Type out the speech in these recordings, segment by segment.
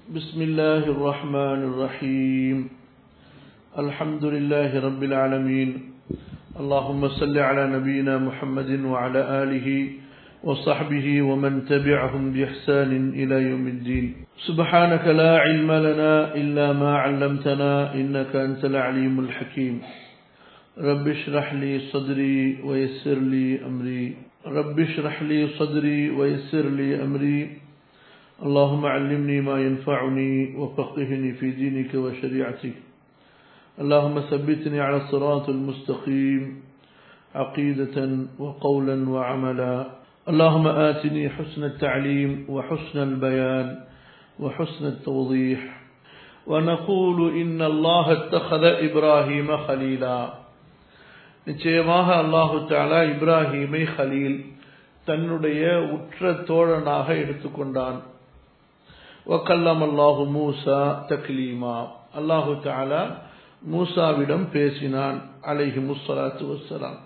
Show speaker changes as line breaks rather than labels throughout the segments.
بسم الله الرحمن الرحيم الحمد لله رب العالمين اللهم صل على نبينا محمد وعلى آله وصحبه ومن تبعهم بإحسان إلى يوم الدين سبحانك لا علم لنا إلا ما علمتنا إنك أنت العليم الحكيم رب اشرح لي صدري ويسر لي أمري رب اشرح لي صدري ويسر لي أمري اللهم علمني ما ينفعني وفقهني في دينك وشريعتك اللهم ثبتني على الصراط المستقيم عقيدة وقولا وعملا اللهم آتني حسن التعليم وحسن البيان وحسن التوضيح ونقول إن الله اتخذ إبراهيم خليلا நிச்சயமாக அல்லாஹு தாலா இப்ராஹீமை ஹலீல் தன்னுடைய உற்ற தோழனாக எடுத்துக்கொண்டான் வக்கல்லாம் அல்லாஹு மூசா தக்லீமா அல்லாஹு தாலா மூசாவிடம் பேசினான் அலைஹி முஸ்ஸலாத்து வஸ்ஸலாம்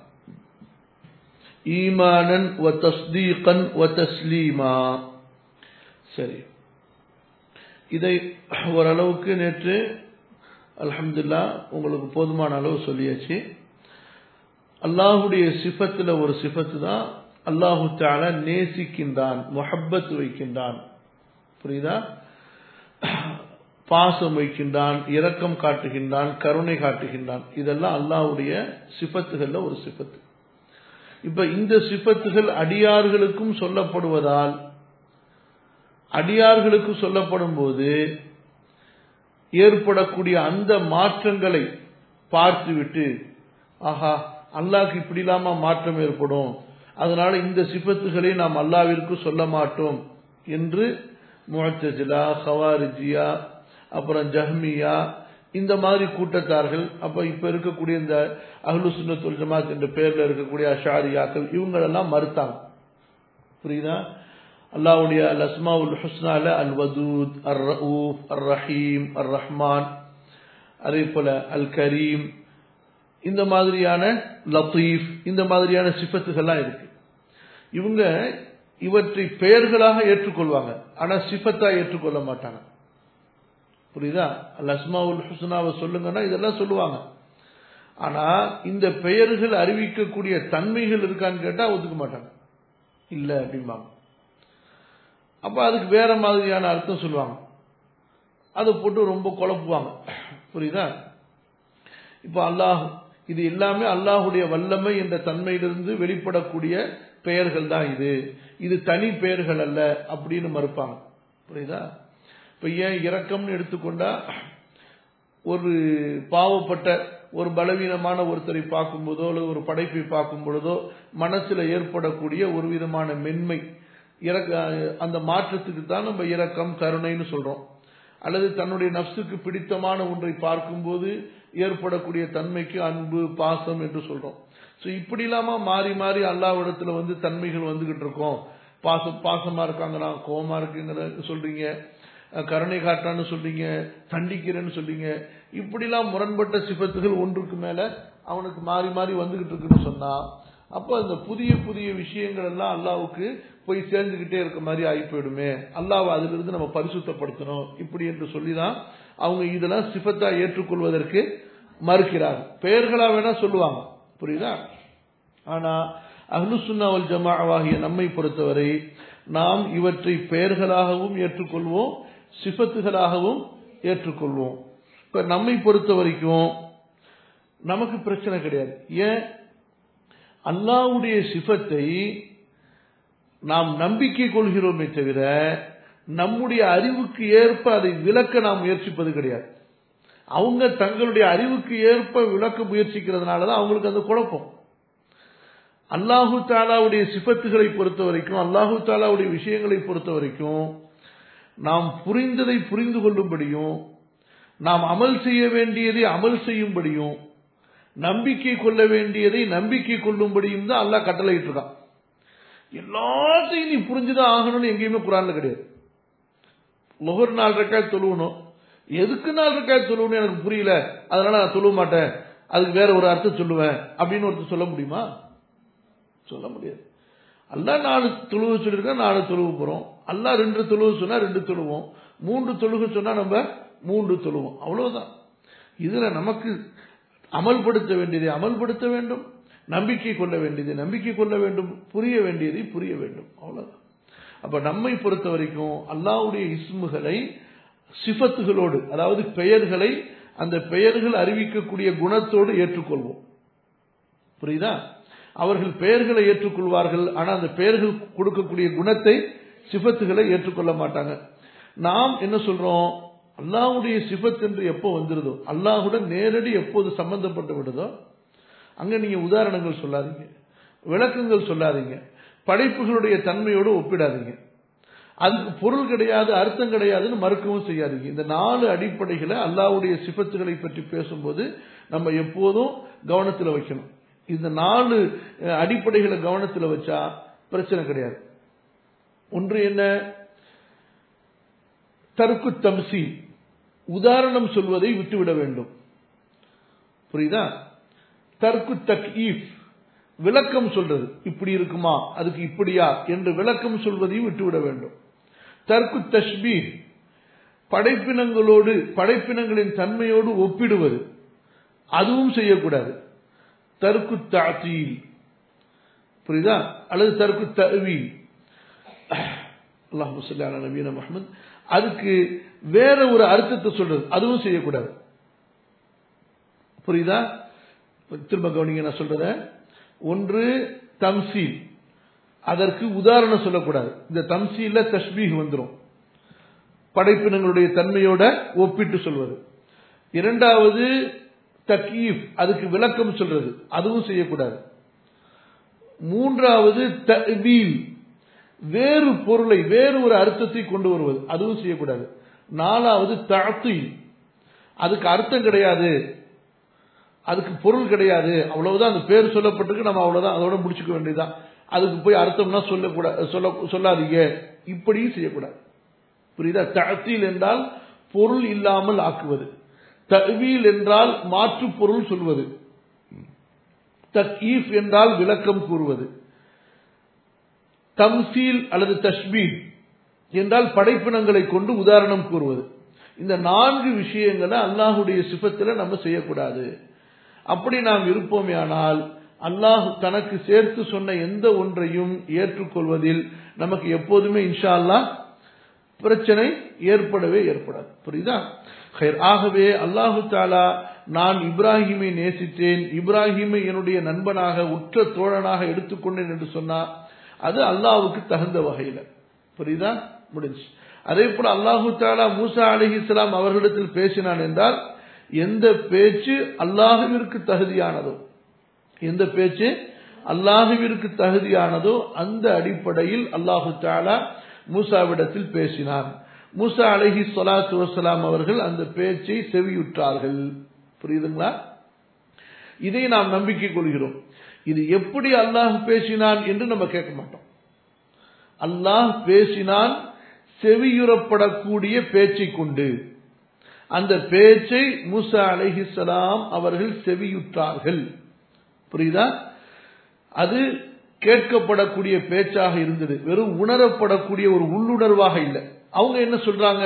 ஈமானன் வ தஸ்தீகன் வ தஸ்லீமா சரி இதை ஓரளவுக்கு நேற்று அல்ஹம்துல்லா உங்களுக்கு போதுமான அளவு சொல்லியாச்சு அல்லாஹுடைய சிஃபத்தில் ஒரு சிஃபத்து தான் அல்லாஹு தால நேசிக்கின்றான் மொஹப்பத் வைக்கின்றான் புரியுதா பாசம் வைக்கின்றான் இரக்கம் காட்டுகின்றான் கருணை காட்டுகின்றான் இதெல்லாம் அல்லாஹுடைய சிஃபத்துகள்ல ஒரு சிஃபத்து இப்ப இந்த சிஃபத்துகள் அடியார்களுக்கும் சொல்லப்படுவதால் அடியார்களுக்கு சொல்லப்படும் போது ஏற்படக்கூடிய அந்த மாற்றங்களை பார்த்துவிட்டு ஆஹா அல்லாஹ்க்கு இப்படி இல்லாம மாற்றம் ஏற்படும் அதனால இந்த சிபத்துகளை நாம் அல்லாவிற்கு சொல்ல மாட்டோம் என்று முழத்தஜிலா ஹவாரிஜியா அப்புறம் ஜஹ்மியா இந்த மாதிரி கூட்டத்தார்கள் அப்ப இப்ப இருக்கக்கூடிய இந்த அஹ்லு சுன்னத்துல் ஜமாத் என்ற பெயர்ல இருக்கக்கூடிய அஷாரியாக்கள் இவங்களெல்லாம் மறுத்தாங்க புரியுதா அல்லாவுடைய அல் அஸ்மாவுல் ஹுஸ்னால அல் வதூத் அர் ரഊஃப் அர் ரஹீம் அர் ரஹ்மான் அதே போல அல் கரீம் இந்த மாதிரியான லத்தீஃப் இந்த மாதிரியான சிஃபத்துகள்லாம் இருக்கு இவங்க இவற்றை பெயர்களாக ஏற்றுக்கொள்வாங்க ஆனா சிஃபத்தா ஏற்றுக்கொள்ள மாட்டாங்க புரியுதா அல் அஸ்மாவுல் ஹுஸ்னாவை சொல்லுங்கன்னா இதெல்லாம் சொல்லுவாங்க ஆனா இந்த பெயர்கள் அறிவிக்கக்கூடிய தன்மைகள் இருக்கான்னு கேட்டா ஒத்துக்க மாட்டாங்க இல்ல அப்படிம்பாங்க அப்ப அதுக்கு வேற மாதிரியான அர்த்தம் சொல்லுவாங்க அதை போட்டு ரொம்ப குழப்புவாங்க புரியுதா இப்ப அல்லாஹ் இது எல்லாமே அல்லாஹுடைய வல்லமை என்ற தன்மையிலிருந்து வெளிப்படக்கூடிய பெயர்கள் தான் இது இது தனி பெயர்கள் அல்ல அப்படின்னு மறுப்பாங்க புரியுதா இப்ப ஏன் இரக்கம்னு எடுத்துக்கொண்டா ஒரு பாவப்பட்ட ஒரு பலவீனமான ஒருத்தரை பார்க்கும்போதோ அல்லது ஒரு படைப்பை பார்க்கும் பொழுதோ மனசுல ஏற்படக்கூடிய ஒரு விதமான மென்மை இறக்க அந்த மாற்றத்துக்கு தான் நம்ம இரக்கம் கருணைன்னு சொல்றோம் அல்லது தன்னுடைய நப்சுக்கு பிடித்தமான ஒன்றை பார்க்கும்போது ஏற்படக்கூடிய தன்மைக்கு அன்பு பாசம் என்று சொல்றோம் ஸோ இப்படி இல்லாம மாறி மாறி அல்லாவிடத்துல வந்து தன்மைகள் வந்துகிட்டு இருக்கோம் பாசம் பாசமா இருக்காங்களா கோபமா இருக்குங்கிற சொல்றீங்க கருணை காட்டான்னு சொல்றீங்க தண்டிக்கிறேன்னு சொல்றீங்க இப்படிலாம் முரண்பட்ட சிபத்துகள் ஒன்றுக்கு மேல அவனுக்கு மாறி மாறி வந்துகிட்டு இருக்குன்னு சொன்னா அப்போ அந்த புதிய புதிய விஷயங்கள் எல்லாம் அல்லாவுக்கு போய் சேர்ந்துகிட்டே இருக்க மாதிரி ஆகி போயிடுமே அல்லாவை அதிலிருந்து நம்ம பரிசுத்தப்படுத்தணும் இப்படி என்று சொல்லிதான் அவங்க இதெல்லாம் சிபத்தா ஏற்றுக்கொள்வதற்கு மறுக்கிறாங்க பெயர்களா வேணா சொல்லுவாங்க புரியுதா ஆனா அஹ்லுசுன்னாவல் ஜமாவாகிய நம்மை பொறுத்தவரை நாம் இவற்றை பெயர்களாகவும் ஏற்றுக்கொள்வோம் சிபத்துகளாகவும் ஏற்றுக்கொள்வோம் இப்ப நம்மை பொறுத்த வரைக்கும் நமக்கு பிரச்சனை கிடையாது ஏன் அல்லாவுடைய சிபத்தை நாம் நம்பிக்கை கொள்கிறோமே தவிர நம்முடைய அறிவுக்கு ஏற்ப அதை விளக்க நாம் முயற்சிப்பது கிடையாது அவங்க தங்களுடைய அறிவுக்கு ஏற்ப விளக்க முயற்சிக்கிறதுனால தான் அவங்களுக்கு அந்த குழப்பம் அல்லாஹு தாலாவுடைய சிபத்துகளை பொறுத்த வரைக்கும் அல்லாஹு தாலாவுடைய விஷயங்களை பொறுத்த வரைக்கும் நாம் புரிந்ததை புரிந்து கொள்ளும்படியும் நாம் அமல் செய்ய வேண்டியதை அமல் செய்யும்படியும் நம்பிக்கை கொள்ள வேண்டியதை நம்பிக்கை கொள்ளும்படியும் தான் அல்லாஹ் கட்டளையிட்டு இருக்கான் எல்லாத்தையும் நீ புரிஞ்சுதான் ஆகணும்னு எங்கேயுமே குரான்ல கிடையாது ஒவ்வொரு நாள் ரெக்காய் தொழுவணும் எதுக்கு நாள் ரெக்காய் தொழுவணும் எனக்கு புரியல அதனால நான் சொல்ல மாட்டேன் அதுக்கு வேற ஒரு அர்த்தம் சொல்லுவேன் அப்படின்னு ஒருத்தர் சொல்ல முடியுமா சொல்ல முடியாது அல்லா நாலு தொழுவு சொல்லியிருக்கா நாலு தொழுவு போறோம் அல்லா ரெண்டு தொழுவு சொன்னா ரெண்டு தொழுவோம் மூன்று தொழுகு சொன்னா நம்ம மூன்று தொழுவோம் அவ்வளவுதான் இதுல நமக்கு அமல்படுத்த வேண்டியதை அமல்படுத்த வேண்டும் நம்பிக்கை கொள்ள வேண்டியதை நம்பிக்கை கொள்ள வேண்டும் புரிய வேண்டியதை புரிய வேண்டும் அவ்வளவுதான் அப்ப நம்மை பொறுத்த வரைக்கும் அல்லாவுடைய இஸ்முகளை சிஃபத்துகளோடு அதாவது பெயர்களை அந்த பெயர்கள் அறிவிக்கக்கூடிய குணத்தோடு ஏற்றுக்கொள்வோம் புரியுதா அவர்கள் பெயர்களை ஏற்றுக்கொள்வார்கள் ஆனா அந்த பெயர்கள் கொடுக்கக்கூடிய குணத்தை சிஃபத்துகளை ஏற்றுக்கொள்ள மாட்டாங்க நாம் என்ன சொல்றோம் அல்லாஹுடைய சிஃபத் என்று எப்போ வந்துருதோ அல்லாஹுடன் நேரடி எப்போது சம்பந்தப்பட்டு விடுதோ அங்க நீங்க உதாரணங்கள் சொல்லாதீங்க விளக்கங்கள் சொல்லாதீங்க படைப்புகளுடைய தன்மையோடு ஒப்பிடாதீங்க அதுக்கு பொருள் கிடையாது அர்த்தம் கிடையாதுன்னு மறுக்கவும் செய்யாதீங்க இந்த நாலு அடிப்படைகளை அல்லாவுடைய சிபத்துகளை பற்றி பேசும்போது நம்ம எப்போதும் கவனத்தில் வைக்கணும் இந்த நாலு அடிப்படைகளை கவனத்தில் வச்சா பிரச்சனை கிடையாது ஒன்று என்ன தருக்கு தம்சி உதாரணம் சொல்வதை விட்டுவிட வேண்டும் புரியுதா தற்கு தக்ஈஃப் விளக்கம் சொல்றது இப்படி இருக்குமா அதுக்கு இப்படியா என்று விளக்கம் சொல்வதையும் விட்டுவிட வேண்டும் தற்கு தஷ்பீ படைப்பினங்களோடு படைப்பினங்களின் தன்மையோடு ஒப்பிடுவது அதுவும் செய்யக்கூடாது தற்கு தாத்தீல் புரியுதா அல்லது தற்கு தவி அல்லாஹ் முசல்லான நபீன முகமது அதுக்கு வேற ஒரு அர்த்தத்தை சொல்றது அதுவும் செய்யக்கூடாது புரியுதா திரும்ப கவனிங்க நான் சொல்றத ஒன்று தம்சீல் அதற்கு உதாரணம் சொல்லக்கூடாது இந்த தம்சீல தஷ்பீக் வந்துடும் படைப்பினங்களுடைய தன்மையோட ஒப்பிட்டு சொல்வது இரண்டாவது தக்கீஃப் அதுக்கு விளக்கம் சொல்றது அதுவும் செய்யக்கூடாது மூன்றாவது தவீல் வேறு பொருளை வேறு ஒரு அர்த்தத்தை கொண்டு வருவது அதுவும் செய்யக்கூடாது நாலாவது தழத்தில் அதுக்கு அர்த்தம் கிடையாது அதுக்கு பொருள் கிடையாது அவ்வளவுதான் அந்த பேர் சொல்லப்பட்டிருக்கு நம்ம அவ்வளவுதான் அதோட முடிச்சுக்க வேண்டியதுதான் அதுக்கு போய் அர்த்தம்னா சொல்லக்கூடாது சொல்ல சொல்லாதீங்க இப்படியும் செய்யக்கூடாது புரியுதா தழத்தில் என்றால் பொருள் இல்லாமல் ஆக்குவது தவீல் என்றால் மாற்று பொருள் சொல்வது தக்கீஃப் என்றால் விளக்கம் கூறுவது தம்சீல் அல்லது தஷ்பீல் என்றால் படைப்பினங்களை கொண்டு உதாரணம் கூறுவது இந்த நான்கு விஷயங்களை அல்லாஹுடைய சிபத்தில் நம்ம செய்யக்கூடாது அப்படி நாம் இருப்போமே ஆனால் அல்லாஹ் தனக்கு சேர்த்து சொன்ன எந்த ஒன்றையும் ஏற்றுக்கொள்வதில் நமக்கு எப்போதுமே இன்ஷா அல்லாஹ் பிரச்சனை ஏற்படவே ஏற்படாது புரியுதா ஆகவே அல்லாஹு தாலா நான் இப்ராஹிமை நேசித்தேன் இப்ராஹிமை என்னுடைய நண்பனாக உற்ற தோழனாக எடுத்துக்கொண்டேன் என்று சொன்னா அது அல்லாவுக்கு தகுந்த வகையில புரியுதா முடிஞ்சு அதே போல அல்லாஹு தாலா மூசா அலஹி இஸ்லாம் அவர்களிடத்தில் பேசினான் என்றால் எந்த பேச்சு அல்லாஹுவிற்கு தகுதியானதோ எந்த பேச்சு அல்லாஹுவிற்கு தகுதியானதோ அந்த அடிப்படையில் அல்லாஹு தாலா மூசாவிடத்தில் பேசினார் மூசா அலஹி சொலாத்து வசலாம் அவர்கள் அந்த பேச்சை செவியுற்றார்கள் புரியுதுங்களா இதை நாம் நம்பிக்கை கொள்கிறோம் இது எப்படி அல்லாஹ் பேசினான் என்று நம்ம கேட்க மாட்டோம் அல்லாஹ் பேசினான் செவியுறப்படக்கூடிய பேச்சை கொண்டு அந்த பேச்சை மூசா அலஹிசலாம் அவர்கள் செவியுற்றார்கள் புரியுதா அது கேட்கப்படக்கூடிய பேச்சாக இருந்தது வெறும் உணரப்படக்கூடிய ஒரு உள்ளுணர்வாக இல்லை அவங்க என்ன சொல்றாங்க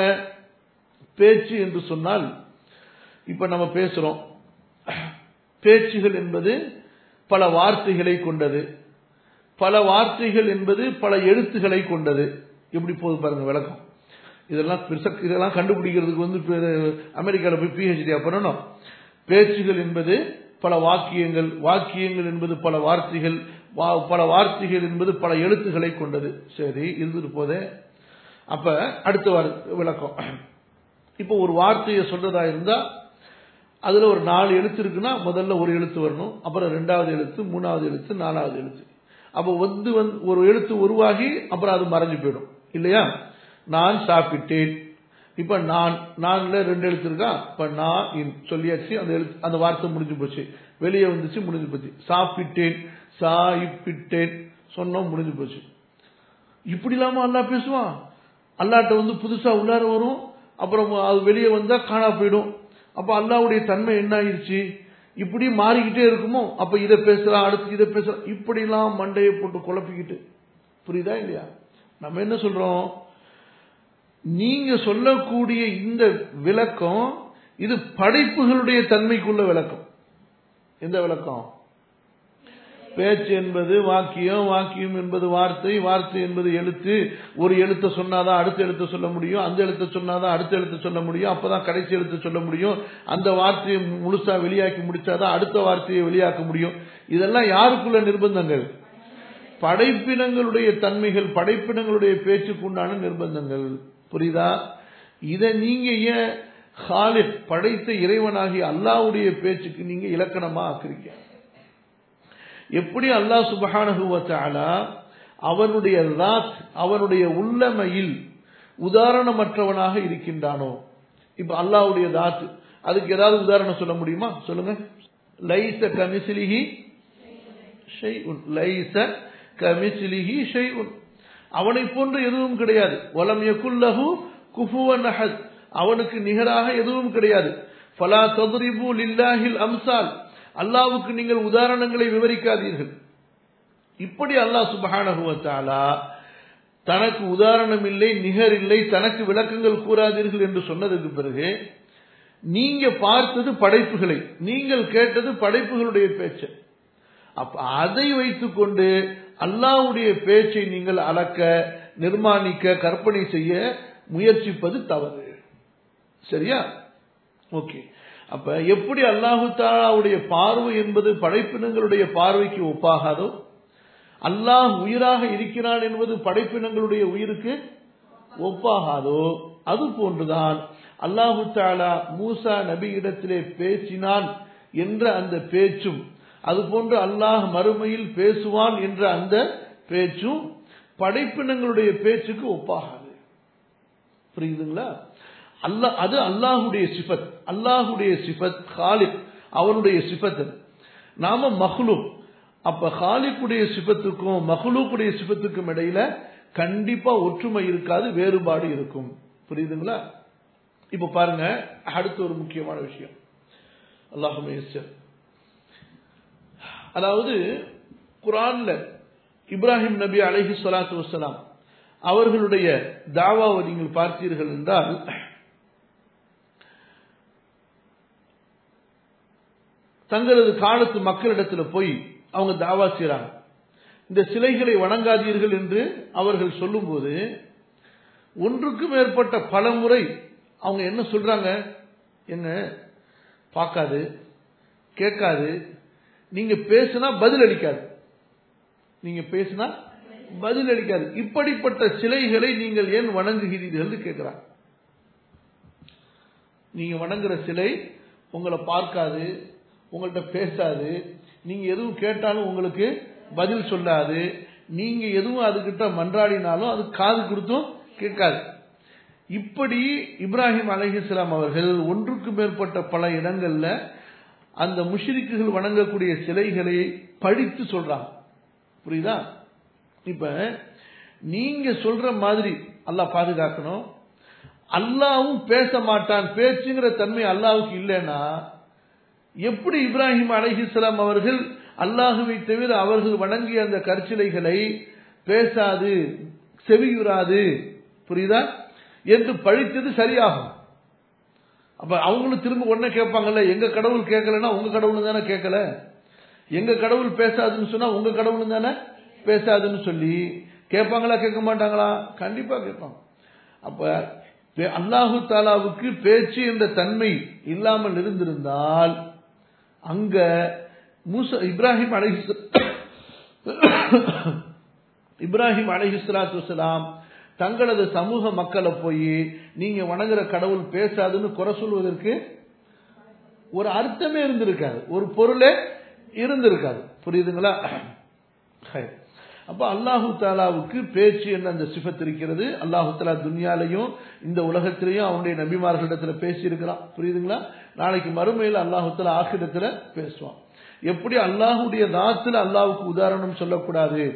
பேச்சு என்று சொன்னால் இப்ப நம்ம பேசுறோம் பேச்சுகள் என்பது பல வார்த்தைகளை கொண்டது பல வார்த்தைகள் என்பது பல எழுத்துக்களை கொண்டது எப்படி போகுது பாருங்க விளக்கம் இதெல்லாம் இதெல்லாம் கண்டுபிடிக்கிறதுக்கு வந்து அமெரிக்காவில் போய் பிஹெச்டியா பண்ணணும் பேச்சுகள் என்பது பல வாக்கியங்கள் வாக்கியங்கள் என்பது பல வார்த்தைகள் பல வார்த்தைகள் என்பது பல எழுத்துக்களை கொண்டது சரி இருந்துட்டு போதே அப்ப அடுத்த வார விளக்கம் இப்போ ஒரு வார்த்தையை சொல்றதா இருந்தா அதுல ஒரு நாலு எழுத்து இருக்குன்னா முதல்ல ஒரு எழுத்து வரணும் அப்புறம் ரெண்டாவது எழுத்து மூணாவது எழுத்து நாலாவது எழுத்து அப்போ வந்து வந்து ஒரு எழுத்து உருவாகி அப்புறம் அது மறைஞ்சு போயிடும் இல்லையா நான் சாப்பிட்டேன் இப்ப நான் நான்ல ரெண்டு எழுத்து இருக்கா இப்ப நான் சொல்லியாச்சு அந்த எழுத்து அந்த வார்த்தை முடிஞ்சு போச்சு வெளியே வந்துச்சு முடிஞ்சு போச்சு சாப்பிட்டேன் சாப்பிட்டேன் சொன்னோம் முடிஞ்சு போச்சு இப்படி இல்லாம அல்லா பேசுவான் அல்லாட்ட வந்து புதுசா உள்ளார வரும் அப்புறம் அது வெளியே வந்தா காணா போயிடும் அப்ப அல்லாவுடைய தன்மை என்ன ஆயிடுச்சு இப்படி மாறிக்கிட்டே இருக்குமோ அப்ப இதை பேசலாம் அடுத்து இதை பேசலாம் இப்படிலாம் மண்டையை போட்டு குழப்பிக்கிட்டு புரியுதா இல்லையா நம்ம என்ன சொல்றோம் நீங்க சொல்லக்கூடிய இந்த விளக்கம் இது படைப்புகளுடைய தன்மைக்குள்ள விளக்கம் எந்த விளக்கம் பேச்சு என்பது வாக்கியம் வாக்கியம் என்பது வார்த்தை வார்த்தை என்பது எழுத்து ஒரு எழுத்தை சொன்னாதான் அடுத்த எழுத்தை சொல்ல முடியும் அந்த எழுத்தை சொன்னாதான் அடுத்த எழுத்தை சொல்ல முடியும் அப்பதான் கடைசி எழுத்தை சொல்ல முடியும் அந்த வார்த்தையை முழுசா வெளியாக்கி முடிச்சாதான் அடுத்த வார்த்தையை வெளியாக்க முடியும் இதெல்லாம் யாருக்குள்ள நிர்பந்தங்கள் படைப்பினங்களுடைய தன்மைகள் படைப்பினங்களுடைய பேச்சுக்கு உண்டான நிர்பந்தங்கள் புரியுதா இதை நீங்க ஏன் ஹாலித் படைத்த இறைவனாகிய அல்லாவுடைய பேச்சுக்கு நீங்க இலக்கணமா ஆக்குறீங்க எப்படி அல்லாஹ் சுபஹானகுவத்தாலா அவனுடைய ராத் அவனுடைய உள்ளமையில் உதாரணமற்றவனாக இருக்கின்றானோ இப்ப அல்லாவுடைய தாத் அதுக்கு ஏதாவது உதாரணம் சொல்ல முடியுமா சொல்லுங்க லைச கமிசிலிஹி ஷைஉன் லைச கமிசிலிஹி ஷைஉன் அவனை போன்று எதுவும் கிடையாது வலம் யகுல்லஹு குஃபுவன் அஹத் அவனுக்கு நிகராக எதுவும் கிடையாது ஃபலா தத்ரிபு லில்லாஹில் அம்சால் அல்லாவுக்கு நீங்கள் உதாரணங்களை விவரிக்காதீர்கள் இப்படி அல்லாஹ் சுபஹானகுவத்தாலா தனக்கு உதாரணம் இல்லை நிகர் இல்லை தனக்கு விளக்கங்கள் கூறாதீர்கள் என்று சொன்னதுக்கு பிறகு நீங்க பார்த்தது படைப்புகளை நீங்கள் கேட்டது படைப்புகளுடைய பேச்சு அப்ப அதை வைத்துக்கொண்டு அல்லாவுடைய பேச்சை நீங்கள் அளக்க நிர்மாணிக்க கற்பனை செய்ய முயற்சிப்பது தவறு சரியா ஓகே அப்ப எப்படி அல்லாஹு தாலாவுடைய பார்வை என்பது படைப்பினங்களுடைய பார்வைக்கு ஒப்பாகாதோ அல்லாஹ் உயிராக இருக்கிறான் என்பது படைப்பினங்களுடைய உயிருக்கு ஒப்பாகாதோ அது போன்றுதான் அல்லாஹு தாலா மூசா நபி இடத்திலே பேசினான் என்ற அந்த பேச்சும் அதுபோன்று அல்லாஹ் மறுமையில் பேசுவான் என்ற அந்த பேச்சும் படைப்பினங்களுடைய பேச்சுக்கு ஒப்பாகாது புரியுதுங்களா அல்லாஹ் அது அல்லாஹுடைய சிபத் அல்லாஹுடைய சிபத் ஹாலிக் அவனுடைய சிபத் அது நாம மஹ்லூக் அப்ப ஹாலிக்குடைய சிபத்துக்கும் மஹ்லூக்குடைய சிபத்துக்கும் இடையில கண்டிப்பா ஒற்றுமை இருக்காது வேறுபாடு இருக்கும் புரியுதுங்களா இப்ப பாருங்க அடுத்த ஒரு முக்கியமான விஷயம் அல்லாஹுமே அதாவது குரான்ல இப்ராஹிம் நபி அலஹி சொலாத்து வசலாம் அவர்களுடைய தாவாவை நீங்கள் பார்த்தீர்கள் என்றால் தங்களது காலத்து மக்களிடத்தில் போய் அவங்க தாவா செய்றாங்க இந்த சிலைகளை வணங்காதீர்கள் என்று அவர்கள் சொல்லும்போது ஒன்றுக்கு மேற்பட்ட பல முறை அவங்க என்ன சொல்றாங்க என்ன பார்க்காது கேட்காது நீங்க பேசுனா பதில் அளிக்காது நீங்க பேசுனா பதில் அளிக்காது இப்படிப்பட்ட சிலைகளை நீங்கள் ஏன் வணங்குகிறீர்கள் கேட்கிறாங்க நீங்க வணங்குற சிலை உங்களை பார்க்காது உங்கள்கிட்ட பேசாது நீங்க எதுவும் கேட்டாலும் உங்களுக்கு பதில் சொல்லாது நீங்க எதுவும் அதுகிட்ட மன்றாடினாலும் அது காது கொடுத்தும் கேட்காது இப்படி இப்ராஹிம் அலஹிஸ்லாம் அவர்கள் ஒன்றுக்கு மேற்பட்ட பல இடங்கள்ல அந்த முஷ்ரிக்குகள் வணங்கக்கூடிய சிலைகளை படித்து சொல்றாங்க புரியுதா இப்ப நீங்க சொல்ற மாதிரி அல்லாஹ் பாதுகாக்கணும் அல்லாவும் பேச மாட்டான் பேச்சுங்கிற தன்மை அல்லாவுக்கு இல்லைன்னா எப்படி இப்ராஹிம் அலஹிஸ்லாம் அவர்கள் அல்லாஹுவை தவிர அவர்கள் வணங்கிய அந்த கற்சிலைகளை பேசாது செவியுறாது புரியுதா என்று பழித்தது சரியாகும் அப்ப அவங்களும் திரும்ப ஒன்ன கேட்பாங்கல்ல எங்க கடவுள் கேட்கலன்னா உங்க கடவுள் தானே கேட்கல எங்க கடவுள் பேசாதுன்னு சொன்னா உங்க கடவுள் தானே பேசாதுன்னு சொல்லி கேட்பாங்களா கேட்க மாட்டாங்களா கண்டிப்பா கேட்பாங்க அப்ப அல்லாஹு தாலாவுக்கு பேச்சு என்ற தன்மை இல்லாமல் இருந்திருந்தால் அங்க மூச இப்ராஹிம் அலஹி இப்ராஹிம் அலஹிஸ்லாத்து வலாம் தங்களது சமூக மக்களை போய் நீங்க வணங்குற கடவுள் பேசாதுன்னு குறை சொல்வதற்கு ஒரு அர்த்தமே இருந்திருக்காது ஒரு பொருளே இருந்திருக்காது புரியுதுங்களா அப்ப அல்லாஹு தாலாவுக்கு பேச்சு என்ன அந்த சிபத் இருக்கிறது அல்லாஹு தாலா துன்யாலையும் இந்த உலகத்திலையும் அவனுடைய நபிமார்களிடத்துல பேசி இருக்கிறான் புரியுதுங்களா நாளைக்கு மறுமையில் அல்லாஹு தாலா ஆசிரியத்துல பேசுவான் எப்படி அல்லாஹுடைய தாத்துல அல்லாவுக்கு உதாரணம் சொல்லக்கூடாது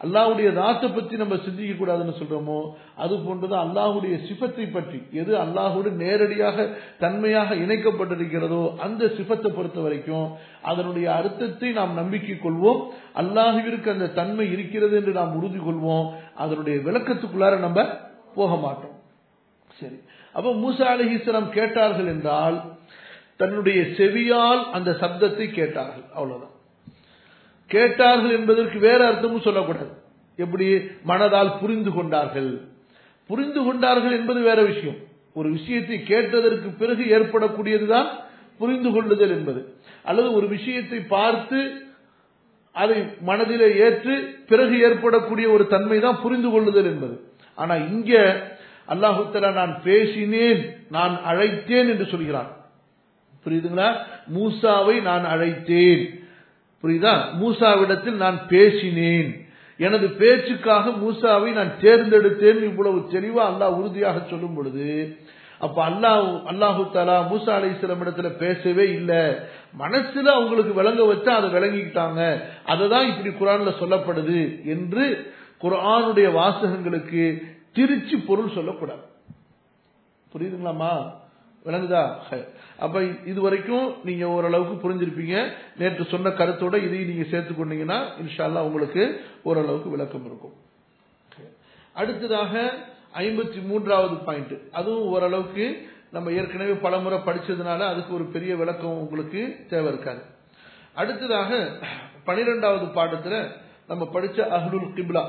அல்லாஹ்வுடைய தாத்தை பற்றி நம்ம சிந்திக்க கூடாதுன்னு சொல்றோமோ அது போன்றுதான் அல்லாஹ்வுடைய சிஃபத்தை பற்றி எது அல்லாஹோடு நேரடியாக தன்மையாக இணைக்கப்பட்டிருக்கிறதோ அந்த சிஃபத்தை பொறுத்த வரைக்கும் அதனுடைய அர்த்தத்தை நாம் நம்பிக்கை கொள்வோம் அல்லாஹுவிற்கு அந்த தன்மை இருக்கிறது என்று நாம் உறுதி கொள்வோம் அதனுடைய விளக்கத்துக்குள்ளார நம்ம போக மாட்டோம் சரி அப்ப மூசா அலிஹிஸ்லாம் கேட்டார்கள் என்றால் தன்னுடைய செவியால் அந்த சப்தத்தை கேட்டார்கள் அவ்வளவுதான் கேட்டார்கள் என்பதற்கு வேற அர்த்தமும் சொல்லக்கூடாது எப்படி மனதால் புரிந்து கொண்டார்கள் புரிந்து கொண்டார்கள் என்பது வேற விஷயம் ஒரு விஷயத்தை கேட்டதற்கு பிறகு ஏற்படக்கூடியதுதான் புரிந்து கொள்ளுதல் என்பது அல்லது ஒரு விஷயத்தை பார்த்து அதை மனதிலே ஏற்று பிறகு ஏற்படக்கூடிய ஒரு தன்மை தான் புரிந்து கொள்ளுதல் என்பது ஆனா இங்க அல்லாஹுத்தலா நான் பேசினேன் நான் அழைத்தேன் என்று சொல்கிறான் புரியுதுங்களா மூசாவை நான் அழைத்தேன் புரியுதா மூசாவிடத்தில் நான் பேசினேன் எனது பேச்சுக்காக மூசாவை நான் தேர்ந்தெடுத்தேன் இவ்வளவு தெளிவா அல்லாஹ் உறுதியாக சொல்லும் பொழுது அப்ப அல்லாஹ் அல்லாஹு தாலா மூசா அலை இடத்துல பேசவே இல்லை மனசுல அவங்களுக்கு விளங்க வச்சா அதை விளங்கிக்கிட்டாங்க அதுதான் இப்படி குரான்ல சொல்லப்படுது என்று குரானுடைய வாசகங்களுக்கு திருச்சி பொருள் சொல்லக்கூடாது புரியுதுங்களாமா விளங்குதா அப்ப இது வரைக்கும் நீங்க ஓரளவுக்கு புரிஞ்சிருப்பீங்க நேற்று சொன்ன கருத்தோட இதையும் நீங்க சேர்த்து கொண்டீங்கன்னா இன்ஷால்லா உங்களுக்கு ஓரளவுக்கு விளக்கம் இருக்கும் அடுத்ததாக ஐம்பத்தி மூன்றாவது பாயிண்ட் அதுவும் ஓரளவுக்கு நம்ம ஏற்கனவே பலமுறை படிச்சதுனால அதுக்கு ஒரு பெரிய விளக்கம் உங்களுக்கு தேவை இருக்காது அடுத்ததாக பனிரெண்டாவது பாடத்துல நம்ம படிச்ச அஹ்லுல் கிப்லா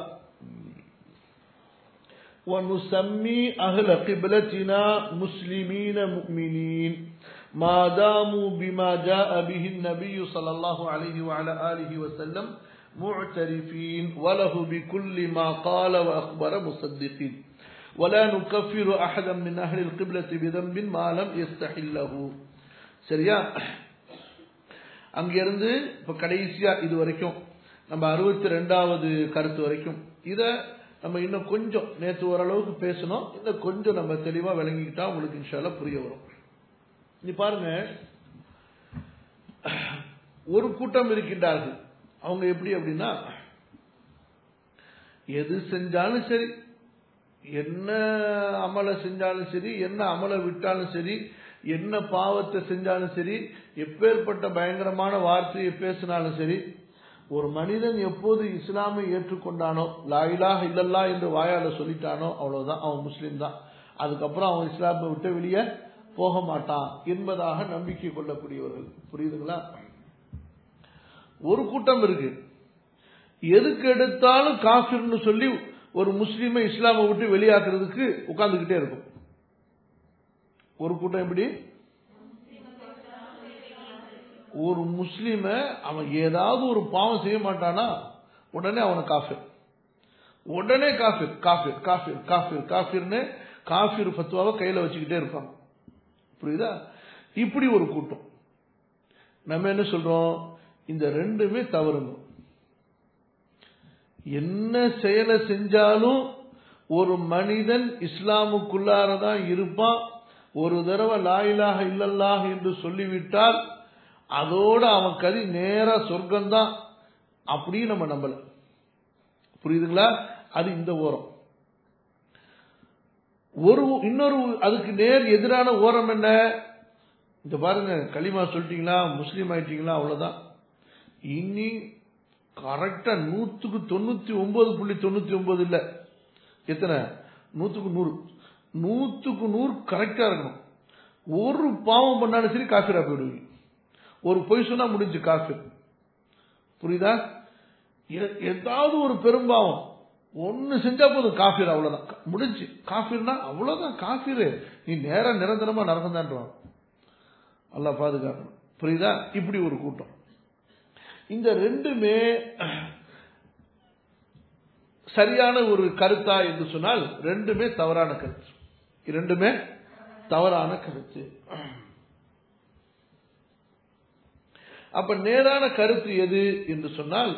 ونسمي أهل قبلتنا مسلمين مؤمنين ما داموا بما جاء به النبي صلى الله عليه وعلى آله وسلم معترفين وله بكل ما قال وأخبر مصدقين ولا نكفر أحدا من أهل القبلة بذنب ما لم يستحله சரியா அங்கிருந்து இப்ப கடைசியா இது வரைக்கும் நம்ம அறுபத்தி ரெண்டாவது கருத்து வரைக்கும் இத நம்ம இன்னும் கொஞ்சம் நேற்று ஓரளவுக்கு பேசணும் இன்னும் கொஞ்சம் நம்ம தெளிவா விளங்கிக்கிட்டா உங்களுக்கு இன்ஷால்ல புரிய வரும் நீ பாருங்க ஒரு கூட்டம் இருக்கின்றார்கள் அவங்க எப்படி அப்படின்னா எது செஞ்சாலும் சரி என்ன அமலை செஞ்சாலும் சரி என்ன அமலை விட்டாலும் சரி என்ன பாவத்தை செஞ்சாலும் சரி எப்பேற்பட்ட பயங்கரமான வார்த்தையை பேசினாலும் சரி ஒரு மனிதன் எப்போது இஸ்லாமை ஏற்றுக்கொண்டானோ லாயிலாக இல்லல்லா என்று வாயால சொல்லிட்டானோ அவ்வளவுதான் அவன் முஸ்லீம் தான் அதுக்கப்புறம் அவன் இஸ்லாமை விட்டு வெளியே போக மாட்டான் என்பதாக நம்பிக்கை கொள்ளக்கூடியவர்கள் புரியுதுங்களா ஒரு கூட்டம் இருக்கு எதுக்கு எடுத்தாலும் காஃபிர்னு சொல்லி ஒரு முஸ்லீமை இஸ்லாமை விட்டு வெளியாக்குறதுக்கு உட்கார்ந்துகிட்டே இருக்கும் ஒரு கூட்டம் எப்படி ஒரு முஸ்லீம அவன் ஏதாவது ஒரு பாவம் செய்ய மாட்டானா உடனே அவனை காஃபிர் உடனே காஃபிர் காஃபிர் காஃபிர் காஃபிர் காஃபிர்னு காஃபிர் ஃபத்வாவை கையில வச்சுக்கிட்டே இருப்பாங்க புரியுதா இப்படி ஒரு கூட்டம் நம்ம என்ன சொல்றோம் இந்த ரெண்டுமே தவறுங்க என்ன செயலை செஞ்சாலும் ஒரு மனிதன் இஸ்லாமுக்குள்ளாரதான் இருப்பான் ஒரு தடவை லாயிலாக இல்லல்லாக என்று சொல்லிவிட்டால் அதோட அவன் கதி நேரா சொர்க்கம்தான் அப்படின்னு நம்ம நம்பல புரியுதுங்களா அது இந்த ஓரம் ஒரு இன்னொரு அதுக்கு நேர் எதிரான ஓரம் என்ன இந்த பாருங்க களிமா சொல்லிட்டீங்களா முஸ்லீம் ஆயிட்டீங்களா அவ்வளவுதான் இனி கரெக்டா நூத்துக்கு தொண்ணூத்தி ஒன்பது புள்ளி தொண்ணூத்தி ஒன்பது இல்ல எத்தனை நூத்துக்கு நூறு நூத்துக்கு நூறு கரெக்டா இருக்கணும் ஒரு பாவம் பண்ணாலும் சரி காஃபிரா போயிடுவீங்க ஒரு பொய் சொன்னா முடிஞ்சு காஃபிர் புரியுதா ஏதாவது ஒரு பெரும்பாவம் ஒன்னு செஞ்சா போதும் காஃபிர் அவ்வளவுதான் முடிஞ்சு காஃபிர்னா அவ்வளவுதான் காஃபிர் நீ நேர நிரந்தரமா நரகம்தான்றான் அல்ல பாதுகாக்கணும் புரியுதா இப்படி ஒரு கூட்டம் இந்த ரெண்டுமே சரியான ஒரு கருத்தா என்று சொன்னால் ரெண்டுமே தவறான கருத்து இரண்டுமே தவறான கருத்து அப்ப நேரான கருத்து எது என்று சொன்னால்